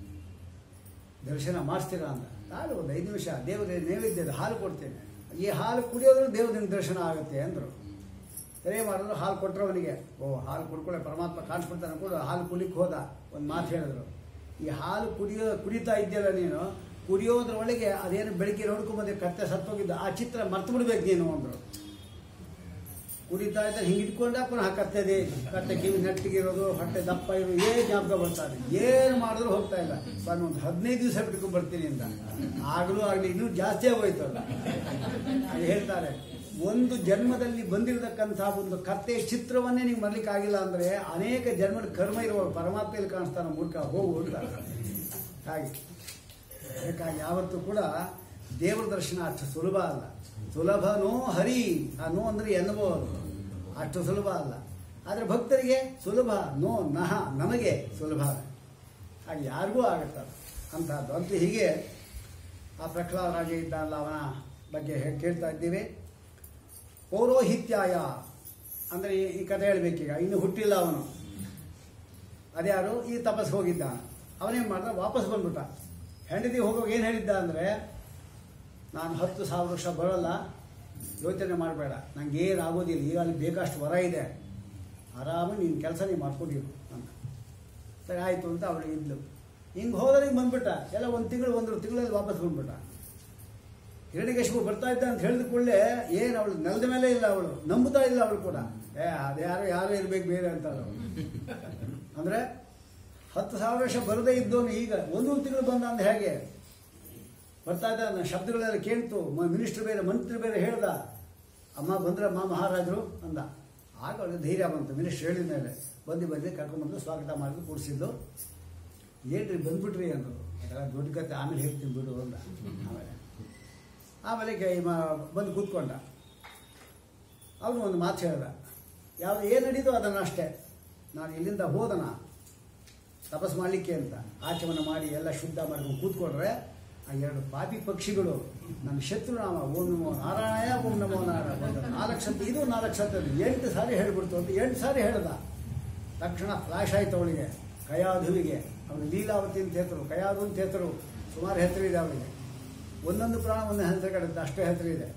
ದರ್ಶನ ಮಾಡಿಸ್ತೀರಾ ಅಂತ ನಾನು ಒಂದು ಐದು ನಿಮಿಷ ದೇವರ ನೈವೇದ್ಯದ ಹಾಲು ಕೊಡ್ತೇನೆ ಈ ಹಾಲು ಕುಡಿಯೋದ್ರೂ ದೇವ್ರ ದರ್ಶನ ಆಗುತ್ತೆ ಅಂದರು ಸರಿ ಮಾಡಿದ್ರು ಹಾಲು ಕೊಟ್ಟರು ಅವನಿಗೆ ಓ ಹಾಲು ಕುಡ್ಕೊಳ್ಳೆ ಪರಮಾತ್ಮ ಕಾಣಿಸ್ಬಿಡ್ತಾನೆ ಕೂಡ ಹಾಲು ಕುಲಿಕ್ಕೆ ಹೋದ ಒಂದು ಮಾತು ಹೇಳಿದ್ರು ಈ ಹಾಲು ಕುಡಿಯೋ ಕುಡಿತಾ ಇದ್ಯಲ್ಲ ನೀನು ಕುಡಿಯೋದ್ರೊಳಗೆ ಅದೇನು ಬೆಳಿಗ್ಗೆ ನೋಡ್ಕೊಂಬಂದೆ ಕತ್ತೆ ಸತ್ತೋಗಿದ್ದ ಆ ಚಿತ್ರ ಮರ್ತು ಬಿಡ್ಬೇಕು ನೀನು ಅಂದರು ಕುಡಿತಾ ಇದ್ದ ಹಿಂಗೆ ಇಟ್ಕೊಂಡ ಪುನಃ ಕತ್ತೆದೆ ಕತ್ತೆ ಕಿವಿ ನೆಟ್ಟಿಗಿರೋದು ಹೊಟ್ಟೆ ದಪ್ಪ ಇರೋದು ಏನು ಜ್ಞಾಪಕ ಬರ್ತಾರೆ ಏನು ಮಾಡಿದ್ರು ಹೋಗ್ತಾ ಇಲ್ಲ ನಾನು ಒಂದು ಹದಿನೈದು ದಿವಸ ಬಿಟ್ಕೊಂಡು ಬರ್ತೀನಿ ಅಂತ ಆಗಲೂ ಆಗಲಿ ಇನ್ನೂ ಜಾಸ್ತಿ ಆಗೋಯ್ತು ಅದು ಹಾಗೆ ಹೇಳ್ತಾರೆ ಒಂದು ಜನ್ಮದಲ್ಲಿ ಬಂದಿರತಕ್ಕಂಥ ಒಂದು ಕತ್ತೆ ಚಿತ್ರವನ್ನೇ ನೀವು ಮರ್ಲಿಕ್ಕೆ ಆಗಿಲ್ಲ ಅಂದರೆ ಅನೇಕ ಜನ್ಮದ ಕರ್ಮ ಇರುವ ಪರಮಾತ್ಮೆಯಲ್ಲಿ ಕಾಣಿಸ್ತಾನೆ ಮೂರ್ಖ ಹೋಗು ಅಂತ ಹಾಗೆ ಅದಕ್ಕಾಗಿ ಯಾವತ್ತೂ ಕೂಡ ದೇವರ ದರ್ಶನ ಅಷ್ಟು ಸುಲಭ ಅಲ್ಲ ಸುಲಭ ನೋ ಹರಿ ಆ ನೋ ಅಂದರೆ ಎನ್ನಬಹುದು ಅಷ್ಟು ಸುಲಭ ಅಲ್ಲ ಆದರೆ ಭಕ್ತರಿಗೆ ಸುಲಭ ನೋ ನಹ ನಮಗೆ ಸುಲಭ ಹಾಗೆ ಯಾರಿಗೂ ಆಗುತ್ತದೆ ಅಂತಹದ್ದು ಅಂತೂ ಹೀಗೆ ಆ ಪ್ರಹ್ಲಾದ ರಾಜ ಇದ್ದಲ್ಲ ಅವನ ಬಗ್ಗೆ ಹೇ- ಕೇಳ್ತಾ ಇದ್ದೀವಿ ಪೌರೋಹಿತ್ಯಾಯ ಅಂದರೆ ಈ- ಈ ಕಥೆ ಹೇಳಬೇಕೀಗ ಇನ್ನು ಹುಟ್ಟಿಲ್ಲ ಅವನು ಅದ್ಯಾರು ಈ ತಪಸ್ ಹೋಗಿದ್ದ ಅವನೇನು ಮಾಡ್ದ ವಾಪಸ್ ಬಂದ್ಬಿಟ್ಟ ಹೆಂಡತಿ ಹೋಗುವಾಗ ಏನು ಹೇಳಿದ್ದ ಅಂದರೆ ನಾನು ಹತ್ತು ಸಾವಿರ ವರ್ಷ ಬರೋಲ್ಲ ಯೋಚನೆ ಮಾಡಬೇಡ ನಂಗೆ ಏನು ಆಗೋದಿಲ್ಲ ಈಗ ಅಲ್ಲಿ ಬೇಕಷ್ಟು ವರ ಇದೆ ಆರಾಮಾಗಿ ನಿನ್ನ ಕೆಲಸ ನೀವು ಮಾಡ್ಕೊಂಡಿರು ಅಂತ ಸರಿ ಆಯಿತು ಅಂತ ಅವಳು ಇದ್ಲು ಹಿಂಗೆ ಹೋದ್ರೆ ಹಿಂಗೆ ಬಂದ್ಬಿಟ್ಟ ಎಲ್ಲ ಒಂದು ತಿಂಗಳು ಒಂದು ತಿಂಗಳಲ್ಲಿ ವಾಪಸ್ ಬಂದ್ಬಿಟ್ಟ ಹಿರಣ್ಯಕಶಿಪು ಬರ್ತಾ ಇದ್ದ ಅಂತ ಹೇಳಿದ ಕೂಡಲೇ ಏನು ಅವಳು ನೆಲದ ಮೇಲೆ ಇಲ್ಲ ಅವಳು ನಂಬುತ್ತಾ ಇಲ್ಲ ಅವಳು ಕೂಡ ಏ ಅದು ಯಾರು ಯಾರು ಇರ್ಬೇಕು ಬೇರೆ ಅಂತ ಅಂದರೆ ಹತ್ತು ಸಾವಿರ ವರ್ಷ ಬರದೇ ಇದ್ದವನು ಈಗ ಒಂದೊಂದು ತಿಂಗಳು ಬಂದ ಅಂದ್ರೆ ಹೇಗೆ ಬರ್ತಾ ಇದ್ದ ನನ್ನ ಶಬ್ದಗಳೆಲ್ಲ ಕೇಳ್ತು ಮಿನಿಸ್ಟರ್ ಬೇರೆ ಮಂತ್ರಿ ಬೇರೆ ಹೇಳ್ದ ಅಮ್ಮ ಬಂದ್ರಮ್ಮ ಮಹಾರಾಜರು ಅಂದ ಆಗ ಅವಳಿಗೆ ಧೈರ್ಯ ಬಂತು ಮಿನಿಸ್ಟರ್ ಹೇಳಿದ ಮೇಲೆ ಬಂದು ಬಂದು ಕರ್ಕೊಂಡ್ಬಂದು ಸ್ವಾಗತ ಮಾಡಿದ್ರು ಕೂಡಿಸಿದ್ದು ಏನ್ರಿ ಬಂದ್ಬಿಟ್ರಿ ಅಂದರು ಅದೆಲ್ಲ ದೊಡ್ಡ ಕತೆ ಆಮೇಲೆ ಹೇಳ್ತೀನಿ ಬಿಡು ಅಂದ ಆಮೇಲೆ ಆಮೇಲೆ ಕೆ- ಮ- ಬಂದು ಕೂತ್ಕೊಂಡ ಅವನು ಒಂದು ಮಾತು ಹೇಳ್ದ ಯಾವುದು ಏನು ನಡೀತೋ ಅದನ್ನು ಅಷ್ಟೇ ನಾನು ಇಲ್ಲಿಂದ ಹೋದನ ತಪಸ್ ಮಾಡಲಿಕ್ಕೆ ಅಂತ ಆಚಮನ ಮಾಡಿ ಎಲ್ಲ ಶುದ್ಧ ಮಾಡ್ಕೊಂಡು ಕೂತ್ಕೊಂಡ್ರೆ ಆ ಎರಡು ಪಾಪಿ ಪಕ್ಷಿಗಳು ನನ್ನ ಶತ್ರುನಾಮ ಓಂ ನಮೋ ನಾರಾಯಣ ಓಂ ನಮೋ ನಾರಾಯಣ ಅಂತ ನಾಲ್ಕು ಸತಿ ಇದು ನಾಲ್ಕು ಸತಿ ಅದು ಎಂಟು ಸಾರಿ ಹೇಳ್ಬಿಡ್ತು ಅಂತ ಎಂಟು ಸಾರಿ ಹೇಳ್ದ ತಕ್ಷಣ ಫ್ಲಾಶ್ ಆಯ್ತು ಅವಳಿಗೆ ಕಯಾಧುವಿಗೆ ಅವನು ಲೀಲಾವತಿ ಅಂತ ಹೆಸರು ಕಯಾದು ಅಂತ ಹೆಸರು ಸುಮಾರು ಹೆಸರು ಇದೆ ಅವಳಿಗೆ ಒಂದೊಂದು ಪ್ರಾಣ ಒಂದೊಂದು ಹೆಸರು ಕಡುತ್ತೆ ಅಷ್ಟೇ ಹೆಸರು ಇದೆ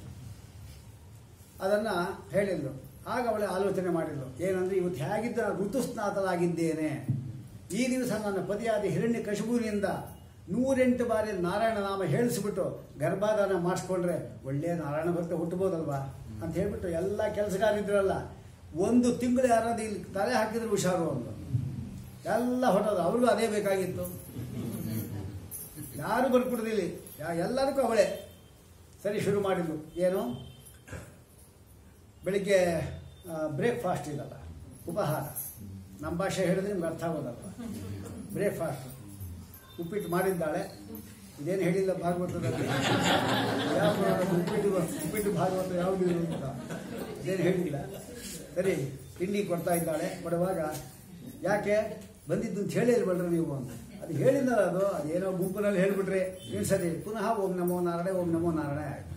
ಅದನ್ನು ಹೇಳಿದ್ಲು ಆಗ ಅವಳು ಆಲೋಚನೆ ಮಾಡಿದ್ಲು ಏನಂದ್ರೆ ಇವತ್ತು ಹೇಗಿದ್ದ ನಾನು ಋತುಸ್ನಾತಲಾಗಿದ್ದೇನೆ ಈ ದಿವಸ ನನ್ನ ಪತಿಯಾದ ಹಿರಣ್ಯ ಕಶಬೂರಿನಿಂದ ನೂರೆಂಟು ಬಾರಿ ನಾರಾಯಣ ನಾಮ ಹೇಳಿಸ್ಬಿಟ್ಟು ಗರ್ಭಾಧಾನ ಮಾಡಿಸ್ಕೊಂಡ್ರೆ ಒಳ್ಳೆಯ ನಾರಾಯಣ ಭಕ್ತ ಹುಟ್ಟಬೋದಲ್ವಾ ಅಂತ ಹೇಳ್ಬಿಟ್ಟು ಎಲ್ಲ ಕೆಲಸಗಾರಿದ್ರಲ್ಲ ಒಂದು ತಿಂಗಳು ಯಾರಾದ್ರೂ ಇಲ್ಲಿ ತಲೆ ಹಾಕಿದ್ರೆ ಹುಷಾರು ಒಂದು ಎಲ್ಲ ಹೊಟ್ಟೋದು ಅವ್ರಿಗೂ ಅದೇ ಬೇಕಾಗಿತ್ತು ಯಾರು ಬರ್ಕೊಡ್ದಿಲ್ಲಿ ಯಾ ಎಲ್ಲದಕ್ಕೂ ಅವಳೇ ಸರಿ ಶುರು ಮಾಡಿದ್ಲು ಏನು ಬೆಳಿಗ್ಗೆ ಬ್ರೇಕ್ಫಾಸ್ಟ್ ಇದಲ್ಲ ಉಪಹಾರ ನಮ್ಮ ಭಾಷೆ ಹೇಳಿದ್ರೆ ನಿಮ್ಗೆ ಅರ್ಥ ಆಗೋದಲ್ಲ ಬ್ರೇಕ್ಫಾಸ್ಟ್ ಉಪ್ಪಿಟ್ಟು ಮಾಡಿದ್ದಾಳೆ ಇದೇನು ಹೇಳಿಲ್ಲ ಭಾಗವತದಲ್ಲಿ ಯಾವ ಉಪ್ಪಿಟ್ಟು ಉಪ್ಪಿಟ್ಟು ಭಾಗವತ ಯಾವುದು ಇದು ಅಂತ ಇದೇನು ಹೇಳಿಲ್ಲ ಸರಿ ತಿಂಡಿ ಕೊಡ್ತಾ ಇದ್ದಾಳೆ ಕೊಡುವಾಗ ಯಾಕೆ ಬಂದಿದ್ದು ಅಂತ ಹೇಳಿ ಇಲ್ವಲ್ರಿ ನೀವು ಅಂತ ಅದು ಹೇಳಿದ್ನಲ್ಲ ಅದು ಅದೇನೋ ಗುಂಪಿನಲ್ಲಿ ಹೇಳ್ಬಿಟ್ರೆ ನೀವು ಸರಿ ಪುನಃ ಓಂ ನಮೋ ನಾರಾಯಣ ಓಂ ನಮೋ ನಾರಾಯಣ ಆಯ್ತು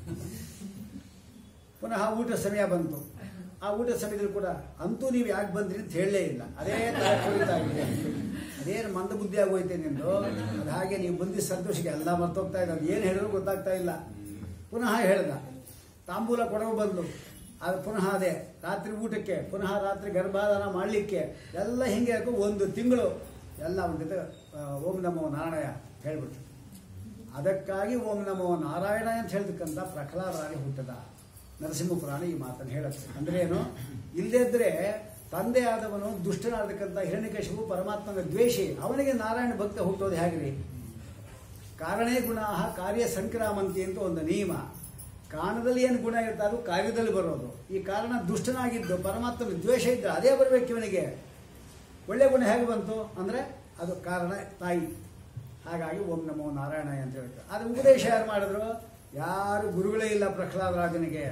ಪುನಃ ಊಟ ಸಮಯ ಬಂತು ಆ ಊಟ ಸಮಯದಲ್ಲಿ ಕೂಡ ಅಂತೂ ನೀವು ಯಾಕೆ ಬಂದ್ರಿ ಅಂತ ಹೇಳಲೇ ಇಲ್ಲ ಅದೇ ತರ ಕುರಿತಾ ಇದೆ ಅದೇನು ಮಂದ ಬುದ್ಧಿ ಆಗೋಯ್ತೆ ನಿಂದು ಅದು ಹಾಗೆ ನೀವು ಬಂದಿದ್ದ ಸಂತೋಷಕ್ಕೆ ಎಲ್ಲ ಮರ್ತೋಗ್ತಾ ಇದೆ ಅದು ಏನು ಹೇಳಿದ್ರು ಗೊತ್ತಾಗ್ತಾ ಇಲ್ಲ ಪುನಃ ಹೇಳ್ದ ತಾಂಬೂಲ ಕೊಡವು ಬಂದು ಅದು ಪುನಃ ಅದೇ ರಾತ್ರಿ ಊಟಕ್ಕೆ ಪುನಃ ರಾತ್ರಿ ಗರ್ಭಾಧಾನ ಮಾಡಲಿಕ್ಕೆ ಎಲ್ಲ ಹಿಂಗೆ ಹಾಕು ಒಂದು ತಿಂಗಳು ಎಲ್ಲ ಅವನ ಜೊತೆ ಆ, ಓಂ ನಮೋ ನಾರಾಯಣ ಹೇಳ್ಬಿಟ್ರು ಅದಕ್ಕಾಗಿ ಓಂ ನಮೋ ನಾರಾಯಣ ಅಂತ ಹೇಳ್ತಕ್ಕಂಥ ಪ್ರಹ್ಲಾದರಾಗಿ ಹುಟ್ಟದ ನರಸಿಂಹ ಪುರಾಣ ಈ ಮಾತನ್ನು ಹೇಳುತ್ತೆ ಅಂದ್ರೆ ಏನು ಇಲ್ಲದಿದ್ರೆ ತಂದೆ ಆದವನು ದುಷ್ಟನಾದಕ್ಕಂಥ ಹಿರಣ್ಯಕಶಿಪು ಪರಮಾತ್ಮನ ದ್ವೇಷಿ ಅವನಿಗೆ ನಾರಾಯಣ ಭಕ್ತ ಹುಟ್ಟೋದು ಹೇಗ್ರಿ ಕಾರಣೇ ಗುಣ ಕಾರ್ಯ ಸಂಕ್ರಾಮಂತಿ ಅಂತ ಒಂದು ನಿಯಮ ಕಾರಣದಲ್ಲಿ ಏನು ಗುಣ ಇರುತ್ತೆ ಅದು ಕಾರ್ಯದಲ್ಲಿ ಬರೋದು ಈ ಕಾರಣ ದುಷ್ಟನಾಗಿದ್ದು ಪರಮಾತ್ಮನ ದ್ವೇಷ ಇದ್ದರೆ ಅದೇ ಬರಬೇಕು ಇವನಿಗೆ ಒಳ್ಳೆ ಗುಣ ಹೇಗೆ ಬಂತು ಅಂದರೆ ಅದು ಕಾರಣ ತಾಯಿ ಹಾಗಾಗಿ ಓಂ ನಮೋ ನಾರಾಯಣ ಅಂತ ಹೇಳ್ತಾರೆ ಅದು ಉಪದೇಶ ಯಾರು ಮಾಡಿದ್ರು ಯಾರು ಗುರುಗಳೇ ಇಲ್ಲ ಪ್ರಹ್ಲಾದ ರಾಜನಿಗೆ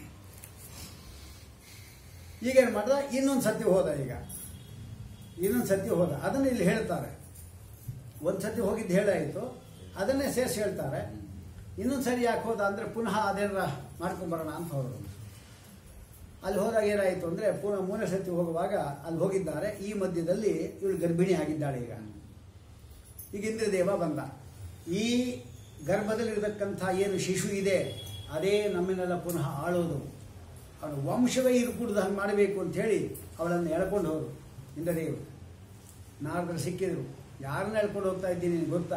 ಈಗೇನು ಮಾಡ್ದ ಇನ್ನೊಂದು ಸತಿ ಹೋದ ಈಗ ಇನ್ನೊಂದು ಸತಿ ಹೋದ ಅದನ್ನು ಇಲ್ಲಿ ಹೇಳ್ತಾರೆ ಒಂದು ಸತಿ ಹೋಗಿದ್ದು ಹೇಳಾಯಿತು ಅದನ್ನೇ ಸೇರಿಸಿ ಹೇಳ್ತಾರೆ ಇನ್ನೊಂದು ಸರಿ ಯಾಕೆ ಹೋದ ಅಂದರೆ ಪುನಃ ಅದೇನಾರ ಮಾಡ್ಕೊಂಬರೋಣ ಅಂತ ಹೋದರು ಅಲ್ಲಿ ಹೋದಾಗ ಏನಾಯಿತು ಅಂದರೆ ಪುನಃ ಮೂರನೇ ಸತಿ ಹೋಗುವಾಗ ಅಲ್ಲಿ ಹೋಗಿದ್ದಾರೆ ಈ ಮಧ್ಯದಲ್ಲಿ ಇವಳು ಗರ್ಭಿಣಿ ಆಗಿದ್ದಾಳೆ ಈಗ ಈಗ ಇಂದ್ರದೇವ ಬಂದ ಈ ಗರ್ಭದಲ್ಲಿರತಕ್ಕಂಥ ಏನು ಶಿಶು ಇದೆ ಅದೇ ನಮ್ಮನ್ನೆಲ್ಲ ಪುನಃ ಆಳೋದು ಅವನು ವಂಶವೇ ಇರುಕೂಡ್ದು ಹಂಗೆ ಮಾಡಬೇಕು ಅಂತ ಹೇಳಿ ಅವಳನ್ನು ಎಳ್ಕೊಂಡು ಹೋದರು ಇಂದ್ರದೇವರು ನಾರದರು ಸಿಕ್ಕಿದ್ರು ಯಾರನ್ನ ಎಳ್ಕೊಂಡು ಹೋಗ್ತಾ ಇದ್ದೀನಿ ನಿನಗೆ ಗೊತ್ತಾ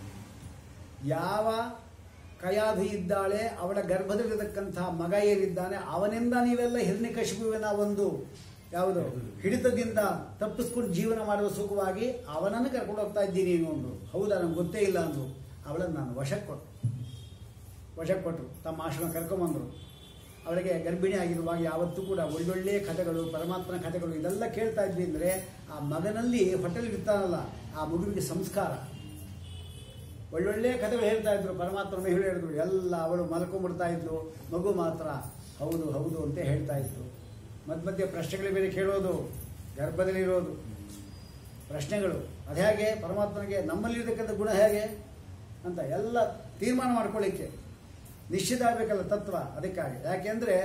ಯಾವ ಕಯಾಧು ಇದ್ದಾಳೆ ಅವಳ ಗರ್ಭದಲ್ಲಿರತಕ್ಕಂಥ ಮಗ ಏನಿದ್ದಾನೆ ಅವನಿಂದ ನೀವೆಲ್ಲ ಹಿರಣ್ಯಕಶಿಪುವಿನ ಒಂದು ಯಾವುದು ಹಿಡಿತದಿಂದ ತಪ್ಪಿಸ್ಕೊಂಡು ಜೀವನ ಮಾಡುವ ಸುಖವಾಗಿ ಅವನನ್ನು ಕರ್ಕೊಂಡು ಹೋಗ್ತಾ ಇದ್ದೀನಿ ನೀನು ಅಂದ್ರು ಹೌದಾ ನಂಗೆ ಗೊತ್ತೇ ಇಲ್ಲ ಅಂದ್ರು ಅವಳನ್ನು ನಾನು ವಶಕ್ಕೆ ಕೊಟ್ಟು ವಶಕ್ಕೆ ಕೊಟ್ಟರು ತಮ್ಮ ಆಶ್ರಮ ಕರ್ಕೊಂಬಂದರು ಅವಳಿಗೆ ಗರ್ಭಿಣಿ ಆಗಿರುವಾಗ ಯಾವತ್ತೂ ಕೂಡ ಒಳ್ಳೊಳ್ಳೆ ಕಥೆಗಳು ಪರಮಾತ್ಮನ ಕಥೆಗಳು ಇದೆಲ್ಲ ಕೇಳ್ತಾ ಇದ್ವಿ ಅಂದರೆ ಆ ಮಗನಲ್ಲಿ ಹೊಟ್ಟೆಲಿ ಇರ್ತಾನಲ್ಲ ಆ ಮಗುವಿಗೆ ಸಂಸ್ಕಾರ ಒಳ್ಳೊಳ್ಳೆ ಕಥೆಗಳು ಹೇಳ್ತಾ ಇದ್ರು ಪರಮಾತ್ಮ ಮಹಿಳೆ ಹೇಳಿದ್ರು ಎಲ್ಲ ಅವಳು ಮಲ್ಕೊಂಡ್ಬಿಡ್ತಾ ಇದ್ಲು ಮಗು ಮಾತ್ರ ಹೌದು ಹೌದು ಅಂತ ಹೇಳ್ತಾ ಇದ್ರು ಮಧ್ಯ ಮಧ್ಯೆ ಪ್ರಶ್ನೆಗಳು ಬೇರೆ ಕೇಳೋದು ಗರ್ಭದಲ್ಲಿರೋದು ಪ್ರಶ್ನೆಗಳು ಅದು ಹೇಗೆ ಪರಮಾತ್ಮನಿಗೆ ನಮ್ಮಲ್ಲಿರ್ತಕ್ಕಂಥ ಗುಣ ಹೇಗೆ ಅಂತ ಎಲ್ಲ ತೀರ್ಮಾನ ಮಾಡ್ಕೊಳ್ಳಿಕ್ಕೆ ನಿಶ್ಚಿತ ಆಗಬೇಕಲ್ಲ ತತ್ವ ಅದಕ್ಕಾಗಿ ಯಾಕೆಂದ್ರೆ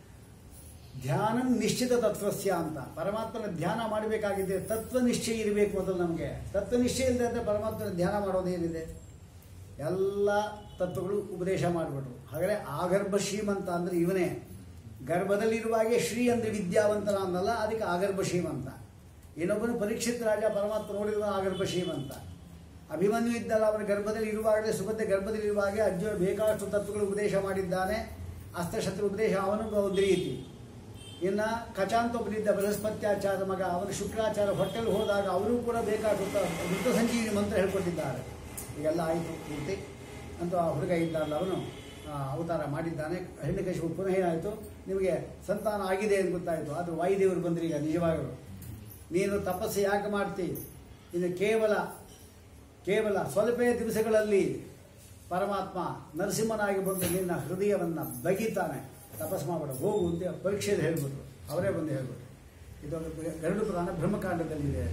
ಧ್ಯಾನ ನಿಶ್ಚಿತ ತತ್ವಸ್ಯ ಅಂತ ಪರಮಾತ್ಮನ ಧ್ಯಾನ ಮಾಡಬೇಕಾಗಿದೆ ತತ್ವ ನಿಶ್ಚಯ ಇರಬೇಕು ಮೊದಲು ನಮಗೆ ತತ್ವ ನಿಶ್ಚಯ ಇಲ್ಲದೆ ಇದ್ರೆ ಪರಮಾತ್ಮನ ಧ್ಯಾನ ಮಾಡೋದೇನಿದೆ ಎಲ್ಲ ತತ್ವಗಳು ಉಪದೇಶ ಮಾಡಿಬಿಟ್ರು ಹಾಗಾದರೆ ಆಗರ್ಭ ಶ್ರೀಮಂತ ಅಂದ್ರೆ ಇವನೇ ಗರ್ಭದಲ್ಲಿರುವಾಗೆ ಶ್ರೀ ಅಂದ್ರೆ ವಿದ್ಯಾವಂತನ ಅನ್ನಲ್ಲ ಅದಕ್ಕೆ ಆಗರ್ಭ ಶ್ರೀಮಂತ ಇನ್ನೊಬ್ಬನು ಪರೀಕ್ಷಿತ ರಾಜ ಪರಮಾತ್ಮ ನೋಡಿದ ಆಗರ್ಭ ಶ್ರೀಮಂತ ಅಭಿಮನ್ಯು ಇದ್ದಲ್ಲ ಅವನ ಗರ್ಭದಲ್ಲಿ ಇರುವಾಗಲೇ ಸುಭದ್ರೆ ಗರ್ಭದಲ್ಲಿ ಇರುವಾಗೆ ಅರ್ಜುನ ಬೇಕಾದಷ್ಟು ತತ್ವಗಳು ಉಪದೇಶ ಮಾಡಿದ್ದಾನೆ ಅಸ್ತ್ರಶಸ್ತ್ರ ಉಪದೇಶ ಅವನು ಒಂದು ರೀತಿ ಇನ್ನು ಕಚಾಂತ ಒಬ್ಬನಿದ್ದ ಬೃಹಸ್ಪತ್ಯಾಚಾರ ಮಗ ಅವನು ಶುಕ್ರಾಚಾರ ಹೊಟ್ಟೆಲ್ ಹೋದಾಗ ಅವರು ಕೂಡ ಬೇಕಾದ ವೃತ್ತ ಸಂಜೀವಿನಿ ಮಂತ್ರ ಹೇಳ್ಕೊಟ್ಟಿದ್ದಾರೆ ಈಗೆಲ್ಲ ಆಯಿತು ಪೂರ್ತಿ ಅಂತೂ ಆ ಹುಡುಗ ಇದ್ದಲ್ಲ ಅವನು ಆ, ಅವತಾರ ಮಾಡಿದ್ದಾನೆ ಹೆಣ್ಣು ಪುನಃ ಏನಾಯಿತು ನಿಮಗೆ ಸಂತಾನ ಆಗಿದೆ ಅಂತ ಗೊತ್ತಾಯಿತು ಆದರೂ ವಾಯುದೇವರು ಬಂದರು ಈಗ ನಿಜವಾಗಲು ನೀನು ತಪಸ್ಸು ಯಾಕೆ ಮಾಡ್ತಿ ಇದು ಕೇವಲ ಕೇವಲ ಸ್ವಲ್ಪೇ ದಿವಸಗಳಲ್ಲಿ ಪರಮಾತ್ಮ ನರಸಿಂಹನಾಗಿ ಬಂದು ನಿನ್ನ ಹೃದಯವನ್ನು ಬಗಿತಾನೆ ತಪಸ್ ಮಾಡಬೇಡ ಹೋಗು ಅಂತ ಪರೀಕ್ಷೆಯಲ್ಲಿ ಹೇಳ್ಬಿಟ್ರು ಅವರೇ ಬಂದು ಹೇಳ್ಬಿಟ್ರು ಇದೊಂದು ಗರುಡು ಪುರಾಣ ಬ್ರಹ್ಮಕಾಂಡದಲ್ಲಿದೆ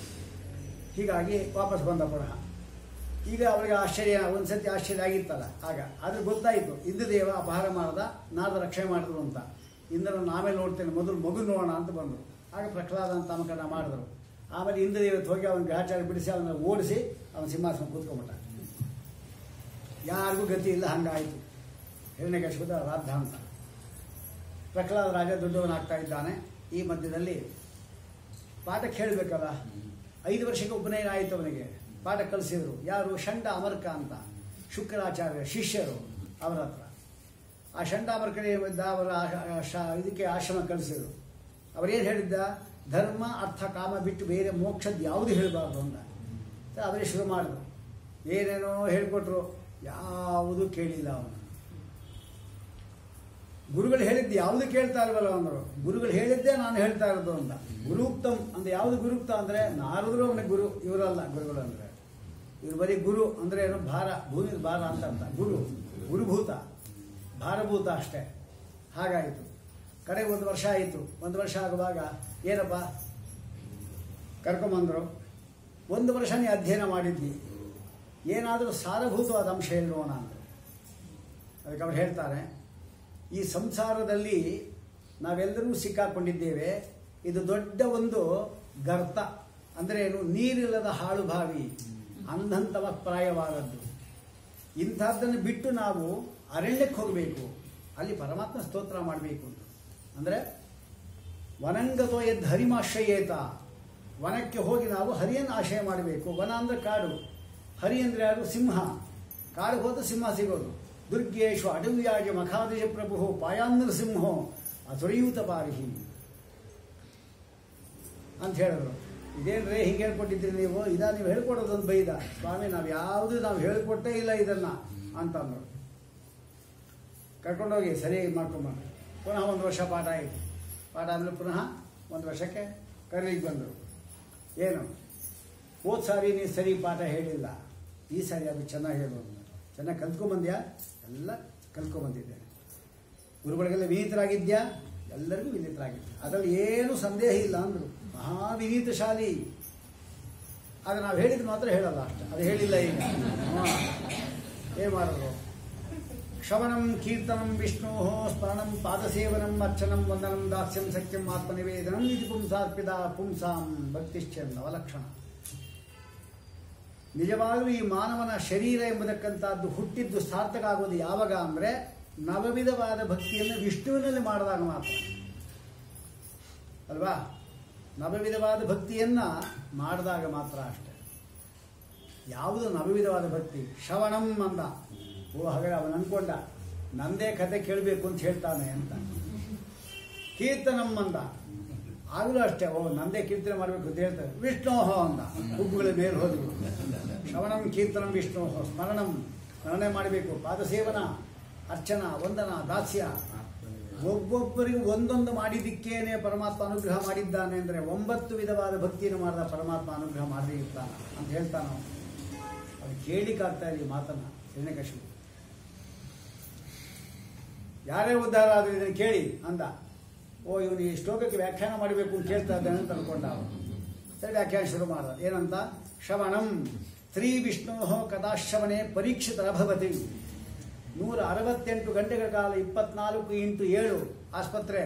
ಹೀಗಾಗಿ ವಾಪಸ್ ಬಂದ ಪುನಃ ಈಗ ಅವರಿಗೆ ಆಶ್ಚರ್ಯ ಒಂದ್ಸತಿ ಆಶ್ಚರ್ಯ ಆಗಿತ್ತಲ್ಲ ಆಗ ಆದ್ರೆ ಗೊತ್ತಾಯಿತು ಇಂದ್ರದೇವ ಅಪಹಾರ ಮಾಡ್ದ ನಾರದ ರಕ್ಷಣೆ ಮಾಡಿದ್ರು ಅಂತ ಇಂದ್ರನ ಆಮೇಲೆ ನೋಡ್ತೇನೆ ಮೊದಲು ಮಗು ನೋಡೋಣ ಅಂತ ಬಂದರು ಆಗ ಪ್ರಹ್ಲಾದ ಅಂತ ನಾಮಕರಣ ಮಾಡಿದ್ರು ಆಮೇಲೆ ಇಂದ್ರದೇವತ್ತು ಹೋಗಿ ಅವನ ಗ್ರಹಚಾರ ಬಿಡಿಸಿ ಅವನ್ನ ಓಡಿಸಿ ಅವನ ಸಿಂಹಾಸನ ಕೂತ್ಕೊಂಡ್ಬಿಟ್ಟ ಯಾರಿಗೂ ಗತಿ ಇಲ್ಲ ಹಂಗಾಯಿತು ಹಿರಣ್ಯಕಶಿಪದ ರಾಧ ಅಂತ ಪ್ರಹ್ಲಾದ ರಾಜ ದೊಡ್ಡವನಾಗ್ತಾ ಇದ್ದಾನೆ ಈ ಮಧ್ಯದಲ್ಲಿ ಪಾಠಕ್ಕೆ ಹೇಳಬೇಕಲ್ಲ ಐದು ವರ್ಷಕ್ಕೆ ಉಪನಯನ ಆಯಿತು ಅವನಿಗೆ ಪಾಠ ಕಲಿಸಿದ್ರು ಯಾರು ಷಂಡ ಅಮರ್ಕ ಅಂತ ಶುಕ್ರಾಚಾರ್ಯ ಶಿಷ್ಯರು ಅವರ ಹತ್ರ ಆ ಷಂಡ ಅಮರ್ಕನಿಂದ ಅವರ ಆ- ಶ- ಇದಕ್ಕೆ ಆಶ್ರಮ ಕಲಿಸಿದ್ರು ಅವರೇನು ಹೇಳಿದ್ದ ಧರ್ಮ ಅರ್ಥ ಕಾಮ ಬಿಟ್ಟು ಬೇರೆ ಮೋಕ್ಷದ ಯಾವುದು ಹೇಳಬಾರ್ದು ಅಂತ ಮತ್ತೆ ಅವರೇ ಶುರು ಮಾಡಿದ್ರು ಏನೇನೋ ಹೇಳ್ಕೊಟ್ರು ಯಾವುದು ಕೇಳಿಲ್ಲ ಅವನು ಗುರುಗಳು ಹೇಳಿದ್ದು ಯಾವುದು ಕೇಳ್ತಾ ಇಲ್ವಲ್ಲ ಅಂದರು ಗುರುಗಳು ಹೇಳಿದ್ದೇ ನಾನು ಹೇಳ್ತಾ ಇರೋದು ಅಂತ ಗುರುಕ್ತಂ ಅಂದ್ರೆ ಯಾವುದು ಗುರುಕ್ತ ಅಂದ್ರೆ ನಾರದರು ಅವನಿಗೆ ಗುರು ಇವರಲ್ಲ ಗುರುಗಳು ಅಂದ್ರೆ ಇವರು ಬರೀ ಗುರು ಅಂದ್ರೆ ಏನು ಭಾರ ಭೂಮಿ ಭಾರ ಅಂತ ಅರ್ಥ ಗುರು ಗುರುಭೂತ ಭಾರಭೂತ ಅಷ್ಟೇ ಹಾಗಾಯಿತು ಕಡೆಗೆ ಒಂದು ವರ್ಷ ಆಯಿತು ಒಂದು ವರ್ಷ ಆಗುವಾಗ ಏನಪ್ಪ ಕರ್ಕೊಂಬಂದರು ಒಂದು ವರ್ಷ ನೀ ಅಧ್ಯಯನ ಮಾಡಿದ್ದಿ ಏನಾದರೂ ಸಾರಭೂತವಾದ ಅಂಶ ಇಲ್ವೋಣ ಅಂತ ಅದಕ್ಕೆ ಅವ್ರು ಹೇಳ್ತಾರೆ ಈ ಸಂಸಾರದಲ್ಲಿ ನಾವೆಲ್ಲರೂ ಸಿಕ್ಕಾಕೊಂಡಿದ್ದೇವೆ ಇದು ದೊಡ್ಡ ಒಂದು ಗರ್ತ ಅಂದರೆ ಏನು ನೀರಿಲ್ಲದ ಹಾಳು ಬಾವಿ ಅಂಧಂತವ ಪ್ರಾಯವಾದದ್ದು ಇಂಥದ್ದನ್ನು ಬಿಟ್ಟು ನಾವು ಅರಣ್ಯಕ್ಕೆ ಹೋಗಬೇಕು ಅಲ್ಲಿ ಪರಮಾತ್ಮ ಸ್ತೋತ್ರ ಮಾಡಬೇಕು ಅಂತ ಅಂದರೆ ವನಂಗತೋ ಎದ್ದು ಹರಿಮಾಶ್ರಯೇತ ವನಕ್ಕೆ ಹೋಗಿ ನಾವು ಹರಿಯನ್ನು ಆಶ್ರಯ ಮಾಡಬೇಕು ವನ ಅಂದರೆ ಕಾಡು ಹರಿ ಅಂದರೆ ಯಾರು ಸಿಂಹ ಕಾಡು ಹೋದ ಸಿಂಹ ಸಿಗೋದು ದುರ್ಗೇಶು ಅಡವ್ಯಾಜ ಮಖಾದಿಶ ಪ್ರಭು ಪಾಯಾಂದ್ರ ಸಿಂಹೋ ಅಸುರಯೂತ ಪಾರಿಹಿ ಅಂತ ಹೇಳಿದ್ರು ಇದೇನ್ರಿ ಹಿಂಗೆ ಹೇಳ್ಕೊಟ್ಟಿದ್ರಿ ನೀವು ಇದಾ ನೀವು ಹೇಳ್ಕೊಡೋದೊಂದು ಬೈದ ಸ್ವಾಮಿ ನಾವು ಯಾವುದು ನಾವು ಹೇಳ್ಕೊಟ್ಟೇ ಇಲ್ಲ ಇದನ್ನ ಅಂತಂದ್ರು ಕರ್ಕೊಂಡೋಗಿ ಸರಿಯಾಗಿ ಮಾಡ್ಕೊಂಬಂದ್ರು ಪುನಃ ಒಂದು ವರ್ಷ ಪಾಠ ಆಯಿತು ಪಾಠ ಆದಮೇಲೆ ಪುನಃ ಒಂದು ವರ್ಷಕ್ಕೆ ಕರೀಲಿಗೆ ಬಂದರು ಏನು ಹೋದ ಸಾರಿ ನೀನು ಸರಿ ಪಾಠ ಹೇಳಿಲ್ಲ ಈ ಸಾರಿ ಅದು ಚೆನ್ನಾಗಿ ಹೇಳೋದು ಚೆನ್ನಾಗಿ ಕಲ್ತ್ಕೊಂಬಂದ್ಯಾ ಎಲ್ಲ ಕಲ್ತ್ಕೊಂಬಂದಿದ್ದೇನೆ ಗುರುಗಳಿಗೆಲ್ಲ ವಿನೀತರಾಗಿದ್ಯಾ ಎಲ್ಲರಿಗೂ ವಿನೀತರಾಗಿದ್ದೆ ಅದರಲ್ಲಿ ಏನೂ ಸಂದೇಹ ಇಲ್ಲ ಅಂದರು ಮಹಾ ವಿನೀತಶಾಲಿ ಆಗ ನಾವು ಹೇಳಿದ್ದು ಮಾತ್ರ ಹೇಳಲ್ಲ ಅಷ್ಟೆ ಅದು ಹೇಳಿಲ್ಲ ಈಗ ಏನು ಮಾಡೋದು ಶ್ರವಣಂ ಕೀರ್ತನಂ ವಿಷ್ಣೋ ಸ್ಮರಣಂ ಪಾದಸೇವನಂ ಅರ್ಚನಂ ವಂದನಂ ದಾಸ್ಯಂ ಸಖ್ಯಂ ಆತ್ಮನಿವೇದನಂ ಇದು ಪುಂಸಾರ್ಪಿತ ಪುಂಸಾಂ ಭಕ್ತಿಶ್ಚಂದ ಅವಲಕ್ಷಣ ನಿಜವಾಗಲೂ ಈ ಮಾನವನ ಶರೀರ ಎಂಬುದಕ್ಕಂತಹದ್ದು ಹುಟ್ಟಿದ್ದು ಸಾರ್ಥಕ ಆಗೋದು ಯಾವಾಗ ಅಂದರೆ ನವವಿಧವಾದ ಭಕ್ತಿಯನ್ನು ವಿಷ್ಣುವಿನಲ್ಲಿ ಮಾಡಿದಾಗ ಮಾತ್ರ ಅಲ್ವಾ ನವವಿಧವಾದ ಭಕ್ತಿಯನ್ನ ಮಾಡಿದಾಗ ಮಾತ್ರ ಅಷ್ಟೆ ಯಾವುದು ನವವಿಧವಾದ ಭಕ್ತಿ ಶ್ರವಣಂ ಅಂದ ಓ ಹಾಗಾದ್ರೆ ಅವನು ಅನ್ಕೊಂಡ ನಂದೇ ಕತೆ ಕೇಳಬೇಕು ಅಂತ ಹೇಳ್ತಾನೆ ಅಂತ ಕೀರ್ತನಂ ಅಂದ ಆಗಲೂ ಅಷ್ಟೇ ಓ ನಂದೇ ಕೀರ್ತನೆ ಮಾಡಬೇಕು ಅಂತ ಹೇಳ್ತಾರೆ ವಿಷ್ಣೋಹೋ ಅಂದ ಹುಬ್ಬುಗಳ ಮೇಲೆ ಹೋದ್ರು ಶ್ರವಣಂ ಕೀರ್ತನಂ ವಿಷ್ಣೋಹೋ ಸ್ಮರಣಂ ಸ್ಮರಣೆ ಮಾಡಬೇಕು ಪಾದಸೇವನ ಅರ್ಚನ ವಂದನ ದಾಸ್ಯ ಒಬ್ಬೊಬ್ಬರಿಗೂ ಒಂದೊಂದು ಮಾಡಿದ್ದಕ್ಕೇನೆ ಪರಮಾತ್ಮ ಅನುಗ್ರಹ ಮಾಡಿದ್ದಾನೆ ಅಂದರೆ ಒಂಬತ್ತು ವಿಧವಾದ ಭಕ್ತಿಯನ್ನು ಮಾಡಿದ ಪರಮಾತ್ಮ ಅನುಗ್ರಹ ಮಾಡದೇ ಇರ್ತಾನ ಅಂತ ಹೇಳ್ತಾನ ಅದು ಕೇಳಿಕಾಗ್ತಾ ಇದೆ ಈ ಮಾತನ್ನ ಹಿರಣ್ಯಕಶಿಪು ಯಾರೇ ಉದ್ಧಾರ ಆದ್ರೆ ಇದನ್ನು ಕೇಳಿ ಅಂದ ಓ ಇವನು ಈ ಶ್ಲೋಕಕ್ಕೆ ವ್ಯಾಖ್ಯಾನ ಮಾಡಬೇಕು ಅಂತ ಕೇಳ್ತಾ ಇದ್ದಾನೆ ಅಂತ ಅನ್ಕೊಂಡ ಅವನು ಸರಿ ವ್ಯಾಖ್ಯಾನ ಶುರು ಮಾಡ್ದ ಏನಂತ ಶ್ರವಣಂ ಸ್ತ್ರೀ ವಿಷ್ಣು ಕದಾಶ್ರವಣೆ ಪರೀಕ್ಷಿತರಭವತಿ ನೂರ ಅರವತ್ತೆಂಟು ಗಂಟೆಗಳ ಕಾಲ ಇಪ್ಪತ್ನಾಲ್ಕು ಇಂಟು ಏಳು ಆಸ್ಪತ್ರೆ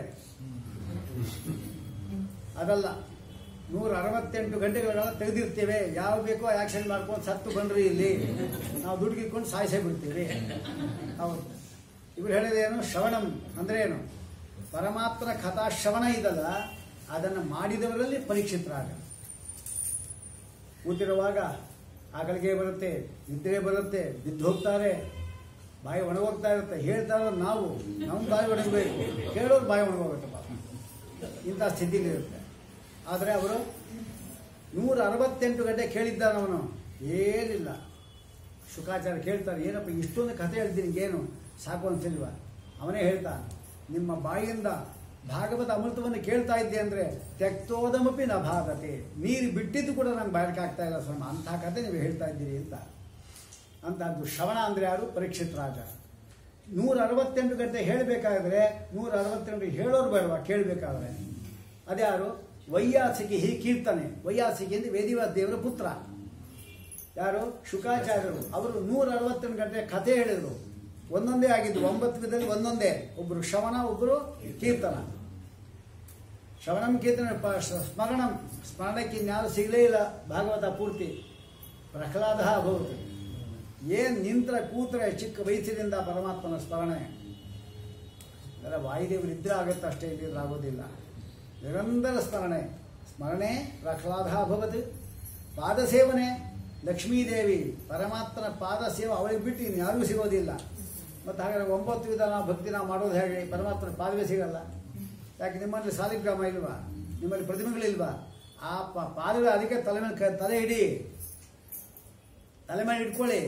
ಅದಲ್ಲ ನೂರ ಅರವತ್ತೆಂಟು ಗಂಟೆಗಳ ಕಾಲ ತೆಗೆದಿರ್ತೇವೆ ಯಾವ ಬೇಕೋ ಆಕ್ಷನ್ ಮಾಡ್ಕೊಂಡು ಸತ್ತು ಬಂದ್ರಿ ಇಲ್ಲಿ ನಾವು ದುಡ್ಗಿಕೊಂಡು ಸಾಯಿಸೇ ಬಿಡ್ತೀವಿ ಹೌದು ಇವ್ರು ಹೇಳಿದೇನು ಶ್ರವಣಂ ಅಂದ್ರೆ ಏನು ಪರಮಾತ್ಮನ ಕಥಾಶ್ರವಣ ಇದಲ್ಲ ಅದನ್ನು ಮಾಡಿದವರಲ್ಲಿ ಪರೀಕ್ಷಿತರಾಗ ಕೂತಿರುವಾಗ ಆಕಳಿಗೆ ಬರುತ್ತೆ ನಿದ್ರೆ ಬರುತ್ತೆ ಬಿದ್ದು ಹೋಗ್ತಾರೆ ಬಾಯಿ ಒಣಗೋಗ್ತಾ ಇರುತ್ತೆ ಹೇಳ್ತಾ ಇರೋದು ನಾವು ನಮ್ಮ ಬಾಯಿ ಒಣಗಬೇಕು ಕೇಳೋರು ಬಾಯಿ ಒಣಗೋಗುತ್ತೆ ಪಾಪ ಇಂಥ ಸ್ಥಿತಿಲಿ ಇರುತ್ತೆ ಆದರೆ ಅವರು ನೂರ ಅರವತ್ತೆಂಟು ಗಂಟೆ ಕೇಳಿದ್ದಾನವನು ಏನಿಲ್ಲ ಶುಕಾಚಾರ್ಯ ಕೇಳ್ತಾರೆ ಏನಪ್ಪ ಇಷ್ಟೊಂದು ಕಥೆ ಹೇಳ್ತೀನಿ ಏನು ಸಾಕು ಅನ್ಸಿಲ್ವ ಅವನೇ ಹೇಳ್ತಾ ನಿಮ್ಮ ಬಾಯಿಯಿಂದ ಭಾಗವತ ಅಮೃತವನ್ನು ಕೇಳ್ತಾ ಇದ್ದೆ ಅಂದರೆ ತೆಕ್ತೋದಮಪಿ ನ ಭಾಗತೆ ನೀರು ಬಿಟ್ಟಿದ್ದು ಕೂಡ ನಂಗೆ ಬಾಯಕ್ಕೆ ಆಗ್ತಾ ಇಲ್ಲ ಸ್ವಾಮಿ ಅಂಥ ಕಥೆ ನೀವು ಹೇಳ್ತಾ ಇದ್ದೀರಿ ಅಂತ ಅಂತ ಅದು ಶ್ರವಣ ಅಂದರೆ ಯಾರು ಪರೀಕ್ಷಿತ್ ರಾಜ ನೂರ ಅರವತ್ತೆಂಟು ಗಂಟೆ ಹೇಳಬೇಕಾದ್ರೆ ನೂರ ಅರವತ್ತೆಂಟು ಹೇಳೋರು ಬೇಡವಾ ಕೇಳಬೇಕಾದ್ರೆ ಅದ್ಯಾರು ವೈಯಾಸಿಕಿ ಹಿ ಕೀರ್ತನೆ ವೈಯಾಸಿಕಿ ಅಂದರೆ ವೇದಿವಾದ ದೇವರ ಪುತ್ರ ಯಾರು ಶುಕಾಚಾರ್ಯರು ಅವರು ನೂರ ಅರವತ್ತೆಂಟು ಗಂಟೆ ಕಥೆ ಹೇಳಿದರು ಒಂದೊಂದೇ ಆಗಿದ್ದು ಒಂಬತ್ತು ವಿಧದಲ್ಲಿ ಒಂದೊಂದೇ ಒಬ್ಬರು ಶ್ರವಣ ಒಬ್ಬರು ಕೀರ್ತನ ಶ್ರವಣಂ ಕೀರ್ತನ ಪ- ಶ- ಸ್ಮರಣಂ ಸ್ಮರಣಕ್ಕೆ ಇನ್ಯಾರು ಸಿಗಲೇ ಇಲ್ಲ ಭಾಗವತ ಪೂರ್ತಿ ಪ್ರಹ್ಲಾದ ಅಭವತು ಏನು ನಿಂತರ ಕೂತ್ರೆ ಚಿಕ್ಕ ವಯಸ್ಸಿನಿಂದ ಪರಮಾತ್ಮನ ಸ್ಮರಣೆ ಅದರ ವಾಯುದೇವರು ಇದ್ರೆ ಆಗುತ್ತೆ ಅಷ್ಟೇ ಇಲ್ಲಿದ್ರೆ ಆಗೋದಿಲ್ಲ ನಿರಂತರ ಸ್ಮರಣೆ ಸ್ಮರಣೆ ಪ್ರಹ್ಲಾದ ಅಭವತ್ ಪಾದಸೇವನೆ ಲಕ್ಷ್ಮೀದೇವಿ ಪರಮಾತ್ಮನ ಪಾದ ಸೇವೆ ಅವಳಿಗೆ ಬಿಟ್ಟು ಇನ್ನು ಯಾರಿಗೂ ಸಿಗೋದಿಲ್ಲ ಮತ್ತು ಹಾಗಾದ್ರೆ ಒಂಬತ್ತು ವಿಧ ನಾವು ಭಕ್ತಿ ನಾವು ಮಾಡೋದು ಹೇಗೆ ಪರಮಾತ್ಮನ ಪಾದವೇ ಸಿಗಲ್ಲ ಯಾಕೆ ನಿಮ್ಮಲ್ಲಿ ಸಾಲಿಗ್ರಾಮ ಇಲ್ವಾ ನಿಮ್ಮಲ್ಲಿ ಪ್ರತಿಮೆಗಳಿಲ್ವಾ ಆ ಪ- ಪಾದವೇ ಅದಕ್ಕೆ ತಲೆ ಮೇಲೆ ಕ- ತಲೆ ಇಡಿ ತಲೆ ಮೇಲೆ ಇಟ್ಕೊಳ್ಳಿ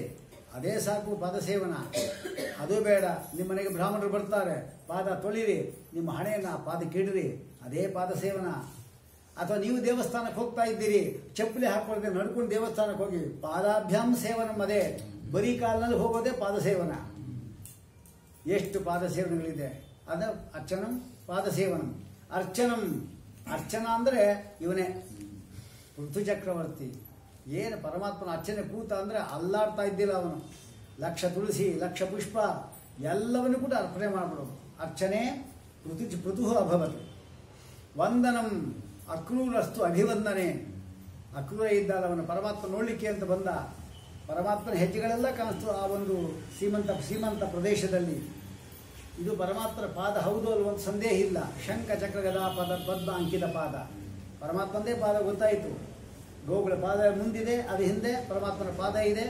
ಅದೇ ಸಾಕು ಪಾದ ಸೇವನ ಅದು ಬೇಡ ನಿಮ್ಮ ಮನೆಗೆ ಬ್ರಾಹ್ಮಣರು ಬರ್ತಾರೆ ಪಾದ ತೊಳಿರಿ ನಿಮ್ಮ ಹಣೆಯನ್ನು ಪಾದಕ್ಕೆ ಇಡ್ರಿ ಅದೇ ಪಾದ ಸೇವನ ಅಥವಾ ನೀವು ದೇವಸ್ಥಾನಕ್ಕೆ ಹೋಗ್ತಾ ಇದ್ದೀರಿ ಚಪ್ಪಲಿ ಹಾಕೊಳ್ಳದೆ ನಡ್ಕೊಂಡು ದೇವಸ್ಥಾನಕ್ಕೆ ಹೋಗಿ ಪಾದಾಭ್ಯಾಮ್ ಸೇವನ ಅದೇ ಬರೀ ಕಾಲಿನಲ್ಲಿ ಹೋಗೋದೇ ಪಾದ ಸೇವನ ಎಷ್ಟು ಪಾದ ಸೇವನೆಗಳಿದೆ ಅದ ಅರ್ಚನಂ ಪಾದ ಸೇವನಂ ಅರ್ಚನಂ ಅರ್ಚನ ಅಂದರೆ ಇವನೇ ಋತು ಚಕ್ರವರ್ತಿ ಏನು ಪರಮಾತ್ಮನ ಅರ್ಚನೆ ಕೂತ ಅಂದರೆ ಅಲ್ಲಾಡ್ತಾ ಇದ್ದಿಲ್ಲ ಅವನು ಲಕ್ಷ ತುಳಸಿ ಲಕ್ಷ ಪುಷ್ಪ ಎಲ್ಲವನ್ನು ಕೂಡ ಅರ್ಪಣೆ ಮಾಡಿಬಿಡೋದು ಅರ್ಚನೆ ಋತು ಪೃಥು ಅಭವತ್ ವಂದನಂ ಅಕ್ರೂರಸ್ತು ಅಭಿವಂದನೆ ಅಕ್ರೂರ ಇದ್ದಾಗ ಅವನು ಪರಮಾತ್ಮ ನೋಡಲಿಕ್ಕೆ ಅಂತ ಬಂದ ಪರಮಾತ್ಮನ ಹೆಜ್ಜೆಗಳೆಲ್ಲ ಕಾಣಿಸ್ತು ಆ ಒಂದು ಸೀಮಂತ ಸೀಮಂತ ಪ್ರದೇಶದಲ್ಲಿ ಇದು ಪರಮಾತ್ಮನ ಪಾದ ಹೌದು ಅಲ್ವ ಒಂದು ಸಂದೇಹ ಇಲ್ಲ ಶಂಖ ಚಕ್ರ ಗದಾ ಪದ ಪದ್ಮ ಅಂಕಿತ ಪಾದ ಪರಮಾತ್ಮಂದೇ ಪಾದ ಗೊತ್ತಾಯಿತು ಗೋಗಳ ಪಾದ ಮುಂದಿದೆ ಅದು ಹಿಂದೆ ಪರಮಾತ್ಮನ ಪಾದ ಇದೆ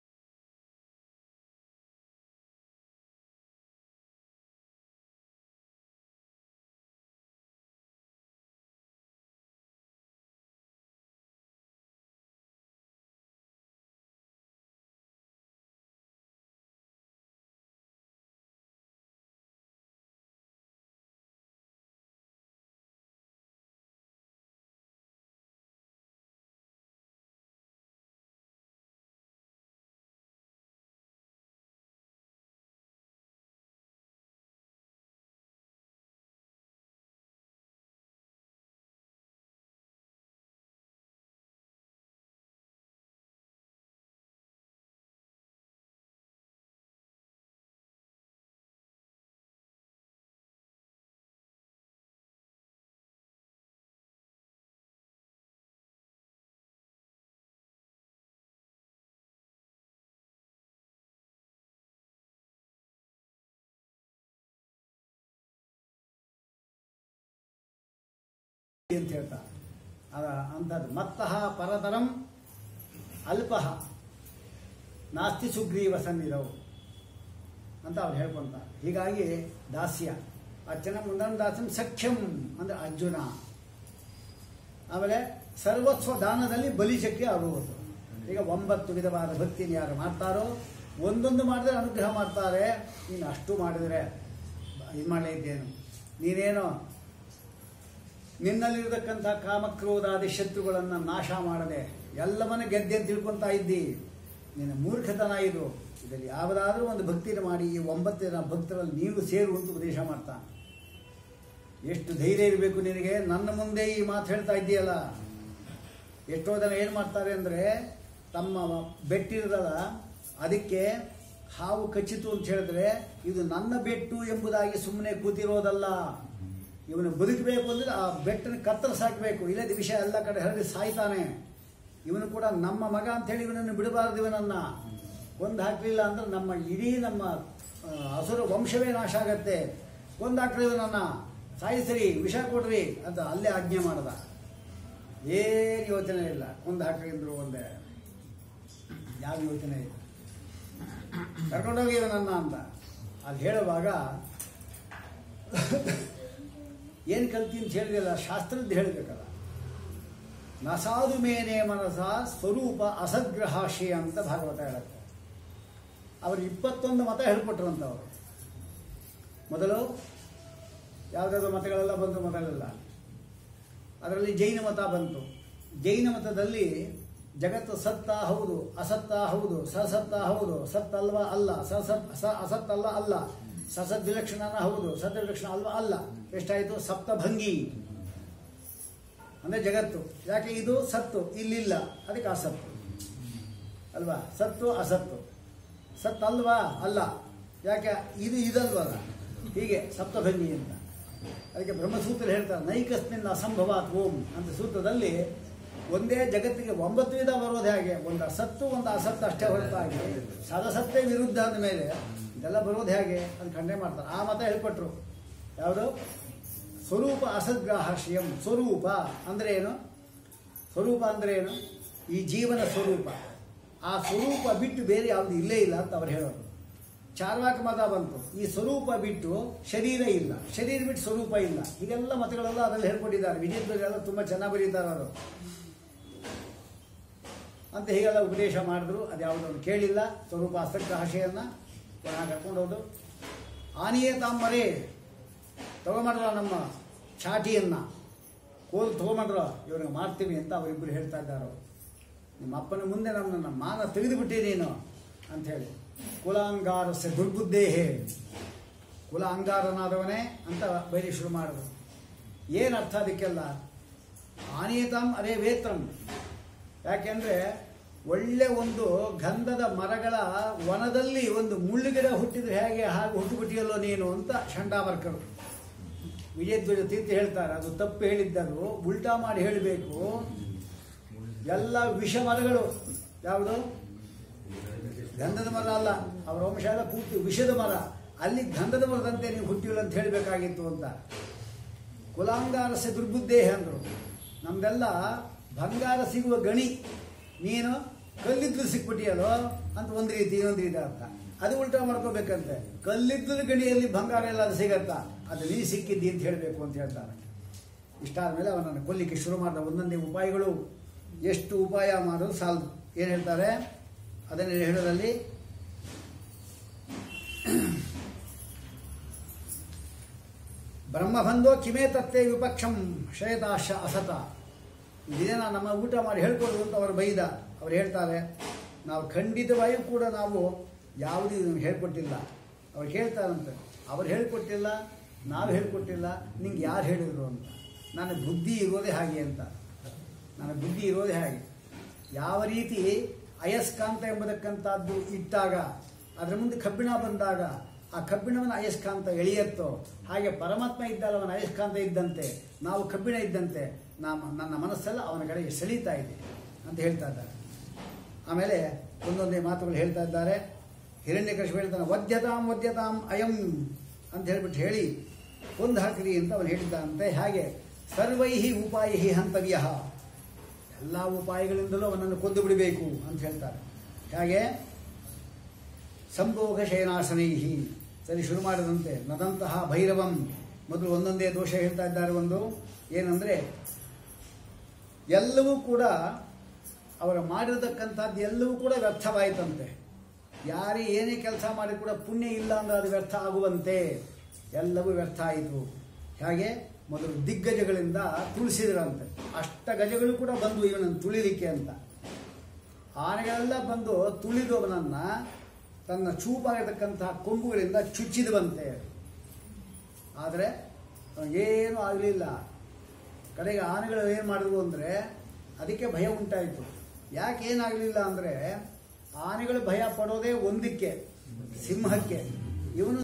ಅಂತ ಹೇಳ್ತಾ ಅದ ಅಂಥದ್ದು ಮತ್ತಃ ಪರತರಂ ಅಲ್ಪಃ ನಾಸ್ತಿ ಸುಗ್ರೀವ ಸನ್ನಿಧವು ಅಂತ ಅವ್ರು ಹೇಳ್ಕೊಂತ ಹೀಗಾಗಿ ದಾಸ್ಯ ಅರ್ಚನ ಮುಂದನ್ ದಾಸ್ಯಂ ಸಖ್ಯಂ ಅಂದ್ರೆ ಅರ್ಜುನ ಆಮೇಲೆ ಸರ್ವಸ್ವ ದಾನದಲ್ಲಿ ಬಲಿಶಕ್ತಿ ಆಗುವುದು ಈಗ ಒಂಬತ್ತು ವಿಧವಾದ ಭಕ್ತಿನ ಯಾರು ಮಾಡ್ತಾರೋ ಒಂದೊಂದು ಮಾಡಿದ್ರೆ ಅನುಗ್ರಹ ಮಾಡ್ತಾರೆ ನೀನು ಅಷ್ಟು ಮಾಡಿದರೆ ಇದು ಮಾಡಲೇ ಇದ್ದೇನು ನೀನೇನೋ ನಿನ್ನಲ್ಲಿರತಕ್ಕಂಥ ಕಾಮಕ್ರೋಧಾದಿ ಶತ್ರುಗಳನ್ನು ನಾಶ ಮಾಡದೆ ಎಲ್ಲವನ್ನ ಗೆದ್ದೆ ಅಂತ ತಿಳ್ಕೊತಾ ಇದ್ದಿ ನಿನ್ನ ಮೂರ್ಖತನ ಇದು ಇದರಲ್ಲಿ ಯಾವುದಾದ್ರೂ ಒಂದು ಭಕ್ತಿನ ಮಾಡಿ ಈ ಒಂಬತ್ತು ಜನ ಭಕ್ತರಲ್ಲಿ ನೀವು ಸೇರು ಅಂತ ಉಪದೇಶ ಮಾಡ್ತಾ ಎಷ್ಟು ಧೈರ್ಯ ಇರಬೇಕು ನಿನಗೆ ನನ್ನ ಮುಂದೆ ಈ ಮಾತು ಹೇಳ್ತಾ ಇದ್ದೀಯಲ್ಲ ಎಷ್ಟೋ ಜನ ಏನು ಮಾಡ್ತಾರೆ ಅಂದರೆ ತಮ್ಮ ಬೆಟ್ಟಿರದಲ್ಲ ಅದಕ್ಕೆ ಹಾವು ಕಚ್ಚಿತು ಅಂತ ಹೇಳಿದ್ರೆ ಇದು ನನ್ನ ಬೆಟ್ಟು ಎಂಬುದಾಗಿ ಸುಮ್ಮನೆ ಕೂತಿರೋದಲ್ಲ ಇವನು ಬದುಕಬೇಕು ಅಂದರೆ ಆ ಬೆಟ್ಟನ ಕತ್ತರಿಸಾಕಬೇಕು ಇಲ್ಲದ ವಿಷಯ ಎಲ್ಲ ಕಡೆ ಹರಡಿ ಸಾಯ್ತಾನೆ ಇವನು ಕೂಡ ನಮ್ಮ ಮಗ ಅಂತೇಳಿ ಇವನನ್ನು ಬಿಡಬಾರ್ದು ಇವನನ್ನ ಕೊಂದು ಹಾಕಲಿಲ್ಲ ಅಂದ್ರೆ ನಮ್ಮ ಇಡೀ ನಮ್ಮ ಆ, ಹಸುರ ವಂಶವೇ ನಾಶ ಆಗತ್ತೆ ಕೊಂದು ಹಾಕ್ರಿ ಇವನನ್ನ ಸಾಯಿಸ್ರಿ ವಿಷ ಕೊಡ್ರಿ ಅಂತ ಅಲ್ಲೇ ಆಜ್ಞೆ ಮಾಡ್ದ ಏನು ಯೋಚನೆ ಇಲ್ಲ ಕೊಂದು ಹಾಕಿದ್ರು ಒಂದೇ ಯಾವ ಯೋಚನೆ ಇಲ್ಲ ಕರ್ಕೊಂಡೋಗಿ ಇವನನ್ನ ಅಂತ ಅಲ್ಲಿ ಹೇಳುವಾಗ ಏನು ಕಲ್ತಿ ಅಂತ ಹೇಳಿದಲ್ಲ ಶಾಸ್ತ್ರದ್ದು ಹೇಳಬೇಕಲ್ಲ ನಸಾದು ಮೇನೆ ಮನಸ ಸ್ವರೂಪ ಅಸದ್ಗ್ರಹಾಶಿ ಅಂತ ಭಾಗವತ ಹೇಳುತ್ತೆ ಅವರು ಇಪ್ಪತ್ತೊಂದು ಮತ ಹೇಳ್ಕೊಟ್ರಂತವರು ಮೊದಲು ಯಾವುದಾದ್ರು ಮತಗಳೆಲ್ಲ ಬಂತು ಮತಗಳೆಲ್ಲ ಅದರಲ್ಲಿ ಜೈನ ಮತ ಬಂತು ಜೈನ ಮತದಲ್ಲಿ ಜಗತ್ತು ಸತ್ತ ಹೌದು ಅಸತ್ತ ಹೌದು ಸಸತ್ತ ಹೌದು ಸತ್ತಲ್ವಾ ಅಲ್ಲ ಸಸತ್ ಸ ಅಸತ್ತಲ್ಲ ಅಲ್ಲ ಸಸದ್ ವಿಲಕ್ಷಣನ ಹೌದು ಸತ್ ವಿಲಕ್ಷಣ ಅಲ್ವಾ ಅಲ್ಲ ಎಷ್ಟಾಯಿತು ಸಪ್ತಭಂಗಿ ಅಂದರೆ ಜಗತ್ತು ಯಾಕೆ ಇದು ಸತ್ತು ಇಲ್ಲಿಲ್ಲ ಅದಕ್ಕೆ ಅಸತ್ತು ಅಲ್ವಾ ಸತ್ತು ಅಸತ್ತು ಸತ್ತಲ್ವಾ ಅಲ್ಲ ಯಾಕೆ ಇದು ಇದಲ್ವಲ್ಲ ಹೀಗೆ ಸಪ್ತಭಂಗಿ ಅಂತ ಅದಕ್ಕೆ ಬ್ರಹ್ಮಸೂತ್ರ ಹೇಳ್ತಾರೆ ನೈಕಸ್ಮಿನ್ ಅಸಂಭವಾತ್ ಓಂ ಅಂತ ಸೂತ್ರದಲ್ಲಿ ಒಂದೇ ಜಗತ್ತಿಗೆ ಒಂಬತ್ತು ವಿಧ ಬರೋದು ಹೇಗೆ ಒಂದು ಅಸತ್ತು ಒಂದು ಅಸತ್ತು ಅಷ್ಟೇ ಹೊರತಾಗಿ ಸದಸತ್ತೇ ವಿರುದ್ಧ ಅಂದ ಮೇಲೆ ಇದೆಲ್ಲ ಬರೋದು ಹೇಗೆ ಅದು ಖಂಡನೆ ಮಾಡ್ತಾರೆ ಆ ಮತ ಹೇಳ್ಕೊಟ್ರು ಯಾವುದು ಸ್ವರೂಪ ಅಸದ್ಗ್ರಾಹಶ್ಯಂ ಸ್ವರೂಪ ಅಂದರೆ ಏನು ಸ್ವರೂಪ ಅಂದರೆ ಏನು ಈ ಜೀವನ ಸ್ವರೂಪ ಆ ಸ್ವರೂಪ ಬಿಟ್ಟು ಬೇರೆ ಯಾವುದು ಇಲ್ಲೇ ಇಲ್ಲ ಅಂತ ಅವ್ರು ಹೇಳೋದು ಚಾರ್ವಾಕ ಮತ ಬಂತು ಈ ಸ್ವರೂಪ ಬಿಟ್ಟು ಶರೀರ ಇಲ್ಲ ಶರೀರ ಬಿಟ್ಟು ಸ್ವರೂಪ ಇಲ್ಲ ಹೀಗೆಲ್ಲ ಮತಗಳೆಲ್ಲ ಅದರಲ್ಲಿ ಹೇಳ್ಕೊಂಡಿದ್ದಾರೆ ವಿಜಯದ್ವರೆಲ್ಲ ತುಂಬ ಚೆನ್ನಾಗಿ ಬರೀತಾರೆ ಅವರು ಅಂತ ಹೀಗೆಲ್ಲ ಉಪದೇಶ ಮಾಡಿದ್ರು ಅದು ಯಾವುದನ್ನು ಕೇಳಿಲ್ಲ ಸ್ವರೂಪ ಅಸಕ್ತ ಆಶೆಯನ್ನು ಪುನಃ ಕರ್ಕೊಂಡೋದು ಆನೆಯೇ ತಾಮರೆ ತಗೊಂಬಡ್ರ ನಮ್ಮ ಚಾಟಿಯನ್ನು ಕೋಲ್ ತಗೊಂಬಡ್ರ ಇವ್ರಿಗೆ ಮಾಡ್ತೀವಿ ಅಂತ ಅವರಿಬ್ಬರು ಹೇಳ್ತಾ ಇದ್ದಾರೆ ನಿಮ್ಮ ಅಪ್ಪನ ಮುಂದೆ ನಮ್ಮನ್ನು ಮಾನ ತೆಗೆದುಬಿಟ್ಟಿ ನೀನು ಅಂಥೇಳಿ ಕುಲಾಂಗಾರಸ್ಯ ದುರ್ಬುದ್ಧೇಹೇ ಕುಲ ಅಂಗಾರನಾದವನೇ ಅಂತ ಬೈಲಿ ಶುರು ಮಾಡಿದ್ರು ಏನು ಅರ್ಥ ಅದಕ್ಕೆಲ್ಲ ಆನೀತಂ ಅದೇ ವೇತ್ರಂ ಯಾಕೆಂದ್ರೆ ಒಳ್ಳೆ ಒಂದು ಗಂಧದ ಮರಗಳ ವನದಲ್ಲಿ ಒಂದು ಮುಳ್ಳುಗಿಡ ಹುಟ್ಟಿದ್ರೆ ಹೇಗೆ ಹಾಗೆ ಹುಟ್ಟುಬಿಟ್ಟಿಯಲ್ಲೋ ನೀನು ಅಂತ ಚಂಡಾಮರ್ಕರು ವಿಜಯಧ್ವಜ ತೀರ್ಥ ಹೇಳ್ತಾರೆ ಅದು ತಪ್ಪು ಹೇಳಿದ್ದರು ಉಲ್ಟಾ ಮಾಡಿ ಹೇಳಬೇಕು ಎಲ್ಲ ವಿಷ ಮರಗಳು ಯಾವುದು ಗಂಧದ ಮರ ಅಲ್ಲ ಅವರ ವಂಶ ಎಲ್ಲ ಪೂರ್ತಿ ವಿಷದ ಮರ ಅಲ್ಲಿ ಗಂಧದ ಮರದಂತೆ ನೀವು ಹುಟ್ಟಿಲ್ಲ ಅಂತ ಹೇಳಬೇಕಾಗಿತ್ತು ಅಂತ ಕುಲಾಂಗಾರಸ್ಯ ದುರ್ಬುದ್ಧೇಹ ಅಂದರು ನಮ್ದೆಲ್ಲ ಬಂಗಾರ ಸಿಗುವ ಗಣಿ ನೀನು ಕಲ್ಲಿದ್ದು ಸಿಕ್ಬಿಟ್ಟಿಯಲ್ಲೋ ಅಂತ ಒಂದು ರೀತಿ ಇನ್ನೊಂದು ರೀತಿ ಅರ್ಥ ಅದು ಉಲ್ಟಾ ಮಾಡ್ಕೋಬೇಕಂತೆ ಕಲ್ಲಿದ್ದದ ಗಣಿಯಲ್ಲಿ ಬಂಗಾರ ಎಲ್ಲ ಅದು ಸಿಗತ್ತಾ ಅದು ನೀ ಸಿಕ್ಕಿದ್ದಿ ಅಂತ ಹೇಳಬೇಕು ಅಂತ ಹೇಳ್ತಾರೆ ಇಷ್ಟಾದ ಮೇಲೆ ಅವನನ್ನು ಕೊಲ್ಲಿಕ್ಕೆ ಶುರು ಮಾಡಿದ ಒಂದೊಂದೇ ಉಪಾಯಗಳು ಎಷ್ಟು ಉಪಾಯ ಮಾಡೋದು ಸಾಲದು ಏನು ಹೇಳ್ತಾರೆ ಅದನ್ನೇ ಹೇಳೋದಲ್ಲಿ ಬ್ರಹ್ಮಬಂಧೋ ಕಿಮೇ ತತ್ತೇ ವಿಪಕ್ಷಂ ಶಯತಾಶ ಅಸತ ಇದೇನ ನಮ್ಮ ಊಟ ಮಾಡಿ ಹೇಳ್ಕೊಡು ಅಂತ ಅವರು ಬೈದ ಅವ್ರು ಹೇಳ್ತಾರೆ ನಾವು ಖಂಡಿತವಾಗಿಯೂ ಕೂಡ ನಾವು ಯಾವುದೂ ಇದನ್ನು ಹೇಳ್ಕೊಟ್ಟಿಲ್ಲ ಅವ್ರು ಹೇಳ್ತಾರಂತೆ ಅವ್ರು ಹೇಳ್ಕೊಟ್ಟಿಲ್ಲ ನಾವು ಹೇಳ್ಕೊಟ್ಟಿಲ್ಲ ನಿಂಗೆ ಯಾರು ಹೇಳಿದ್ರು ಅಂತ ನನ್ನ ಬುದ್ಧಿ ಇರೋದೇ ಹಾಗೆ ಅಂತ ನನ್ನ ಬುದ್ಧಿ ಇರೋದೇ ಹಾಗೆ ಯಾವ ರೀತಿ ಅಯಸ್ಕಾಂತ ಎಂಬತಕ್ಕಂಥದ್ದು ಇಟ್ಟಾಗ ಅದರ ಮುಂದೆ ಕಬ್ಬಿಣ ಬಂದಾಗ ಆ ಕಬ್ಬಿಣವನ್ನು ಅಯಸ್ಕಾಂತ ಎಳೆಯತ್ತೋ ಹಾಗೆ ಪರಮಾತ್ಮ ಇದ್ದಾಗ ಅವನ ಅಯಸ್ಕಾಂತ ಇದ್ದಂತೆ ನಾವು ಕಬ್ಬಿಣ ಇದ್ದಂತೆ ನಮ್ಮ ನನ್ನ ಮನಸ್ಸೆಲ್ಲ ಅವನ ಕಡೆಗೆ ಸೆಳೀತಾ ಇದೆ ಅಂತ ಹೇಳ್ತಾ ಇದ್ದಾರೆ ಆಮೇಲೆ ಒಂದೊಂದೇ ಮಾತುಗಳು ಹೇಳ್ತಾ ಇದ್ದಾರೆ ಹಿರಣ್ಯಕೃಷ್ಣ ಹೇಳ್ತಾನೆ ವದ್ಯತಾಂ ವದ್ಯತಾಂ ಅಯಂ ಅಂತ ಹೇಳ್ಬಿಟ್ಟು ಹೇಳಿ ಕೊಂದು ಹಾಕಿರಿ ಅಂತ ಅವನು ಹೇಳಿದ್ದಾನಂತೆ ಹಾಗೆ ಸರ್ವೈಹಿ ಉಪಾಯಹಿ ಹಂತವ್ಯ ಎಲ್ಲ ಉಪಾಯಗಳಿಂದಲೂ ಅವನನ್ನು ಕೊಂದು ಬಿಡಬೇಕು ಅಂತ ಹೇಳ್ತಾರೆ ಹಾಗೆ ಸಂಭೋಗ ಶಯನಾಸನೈಹಿ ಸರಿ ಶುರು ಮಾಡಿದಂತೆ ನದಂತಹ ಭೈರವಂ ಮೊದಲು ಒಂದೊಂದೇ ದೋಷ ಹೇಳ್ತಾ ಇದ್ದಾರೆ ಒಂದು ಏನಂದ್ರೆ ಎಲ್ಲವೂ ಕೂಡ ಅವರ ಮಾಡಿರತಕ್ಕಂಥದ್ದು ಎಲ್ಲವೂ ಕೂಡ ವ್ಯರ್ಥವಾಯಿತಂತೆ ಯಾರೇ ಏನೇ ಕೆಲಸ ಮಾಡಿ ಕೂಡ ಪುಣ್ಯ ಇಲ್ಲ ಅಂದ್ರೆ ಅದು ವ್ಯರ್ಥ ಆಗುವಂತೆ ಎಲ್ಲವೂ ವ್ಯರ್ಥ ಆಯಿತು ಹಾಗೆ ಮೊದಲು ದಿಗ್ಗಜಗಳಿಂದ ತುಳಿಸಿದ್ರಂತೆ ಅಷ್ಟ ಗಜಗಳು ಕೂಡ ಬಂದು ಇವನನ್ನು ತುಳಿಲಿಕ್ಕೆ ಅಂತ ಆನೆಗಳೆಲ್ಲ ಬಂದು ತುಳಿದವನನ್ನ ತನ್ನ ಚೂಪಾಗಿರ್ತಕ್ಕಂತಹ ಕೊಂಬುಗಳಿಂದ ಚುಚ್ಚಿದವಂತೆ ಆದರೆ ಏನೂ ಆಗಲಿಲ್ಲ ಕಡೆಗೆ ಆನೆಗಳು ಏನು ಮಾಡಿದ್ವು ಅಂದರೆ ಅದಕ್ಕೆ ಭಯ ಉಂಟಾಯಿತು ಯಾಕೆ ಏನಾಗಲಿಲ್ಲ ಅಂದರೆ ಆನೆಗಳು ಭಯ ಪಡೋದೇ ಒಂದಕ್ಕೆ ಸಿಂಹಕ್ಕೆ ಇವನು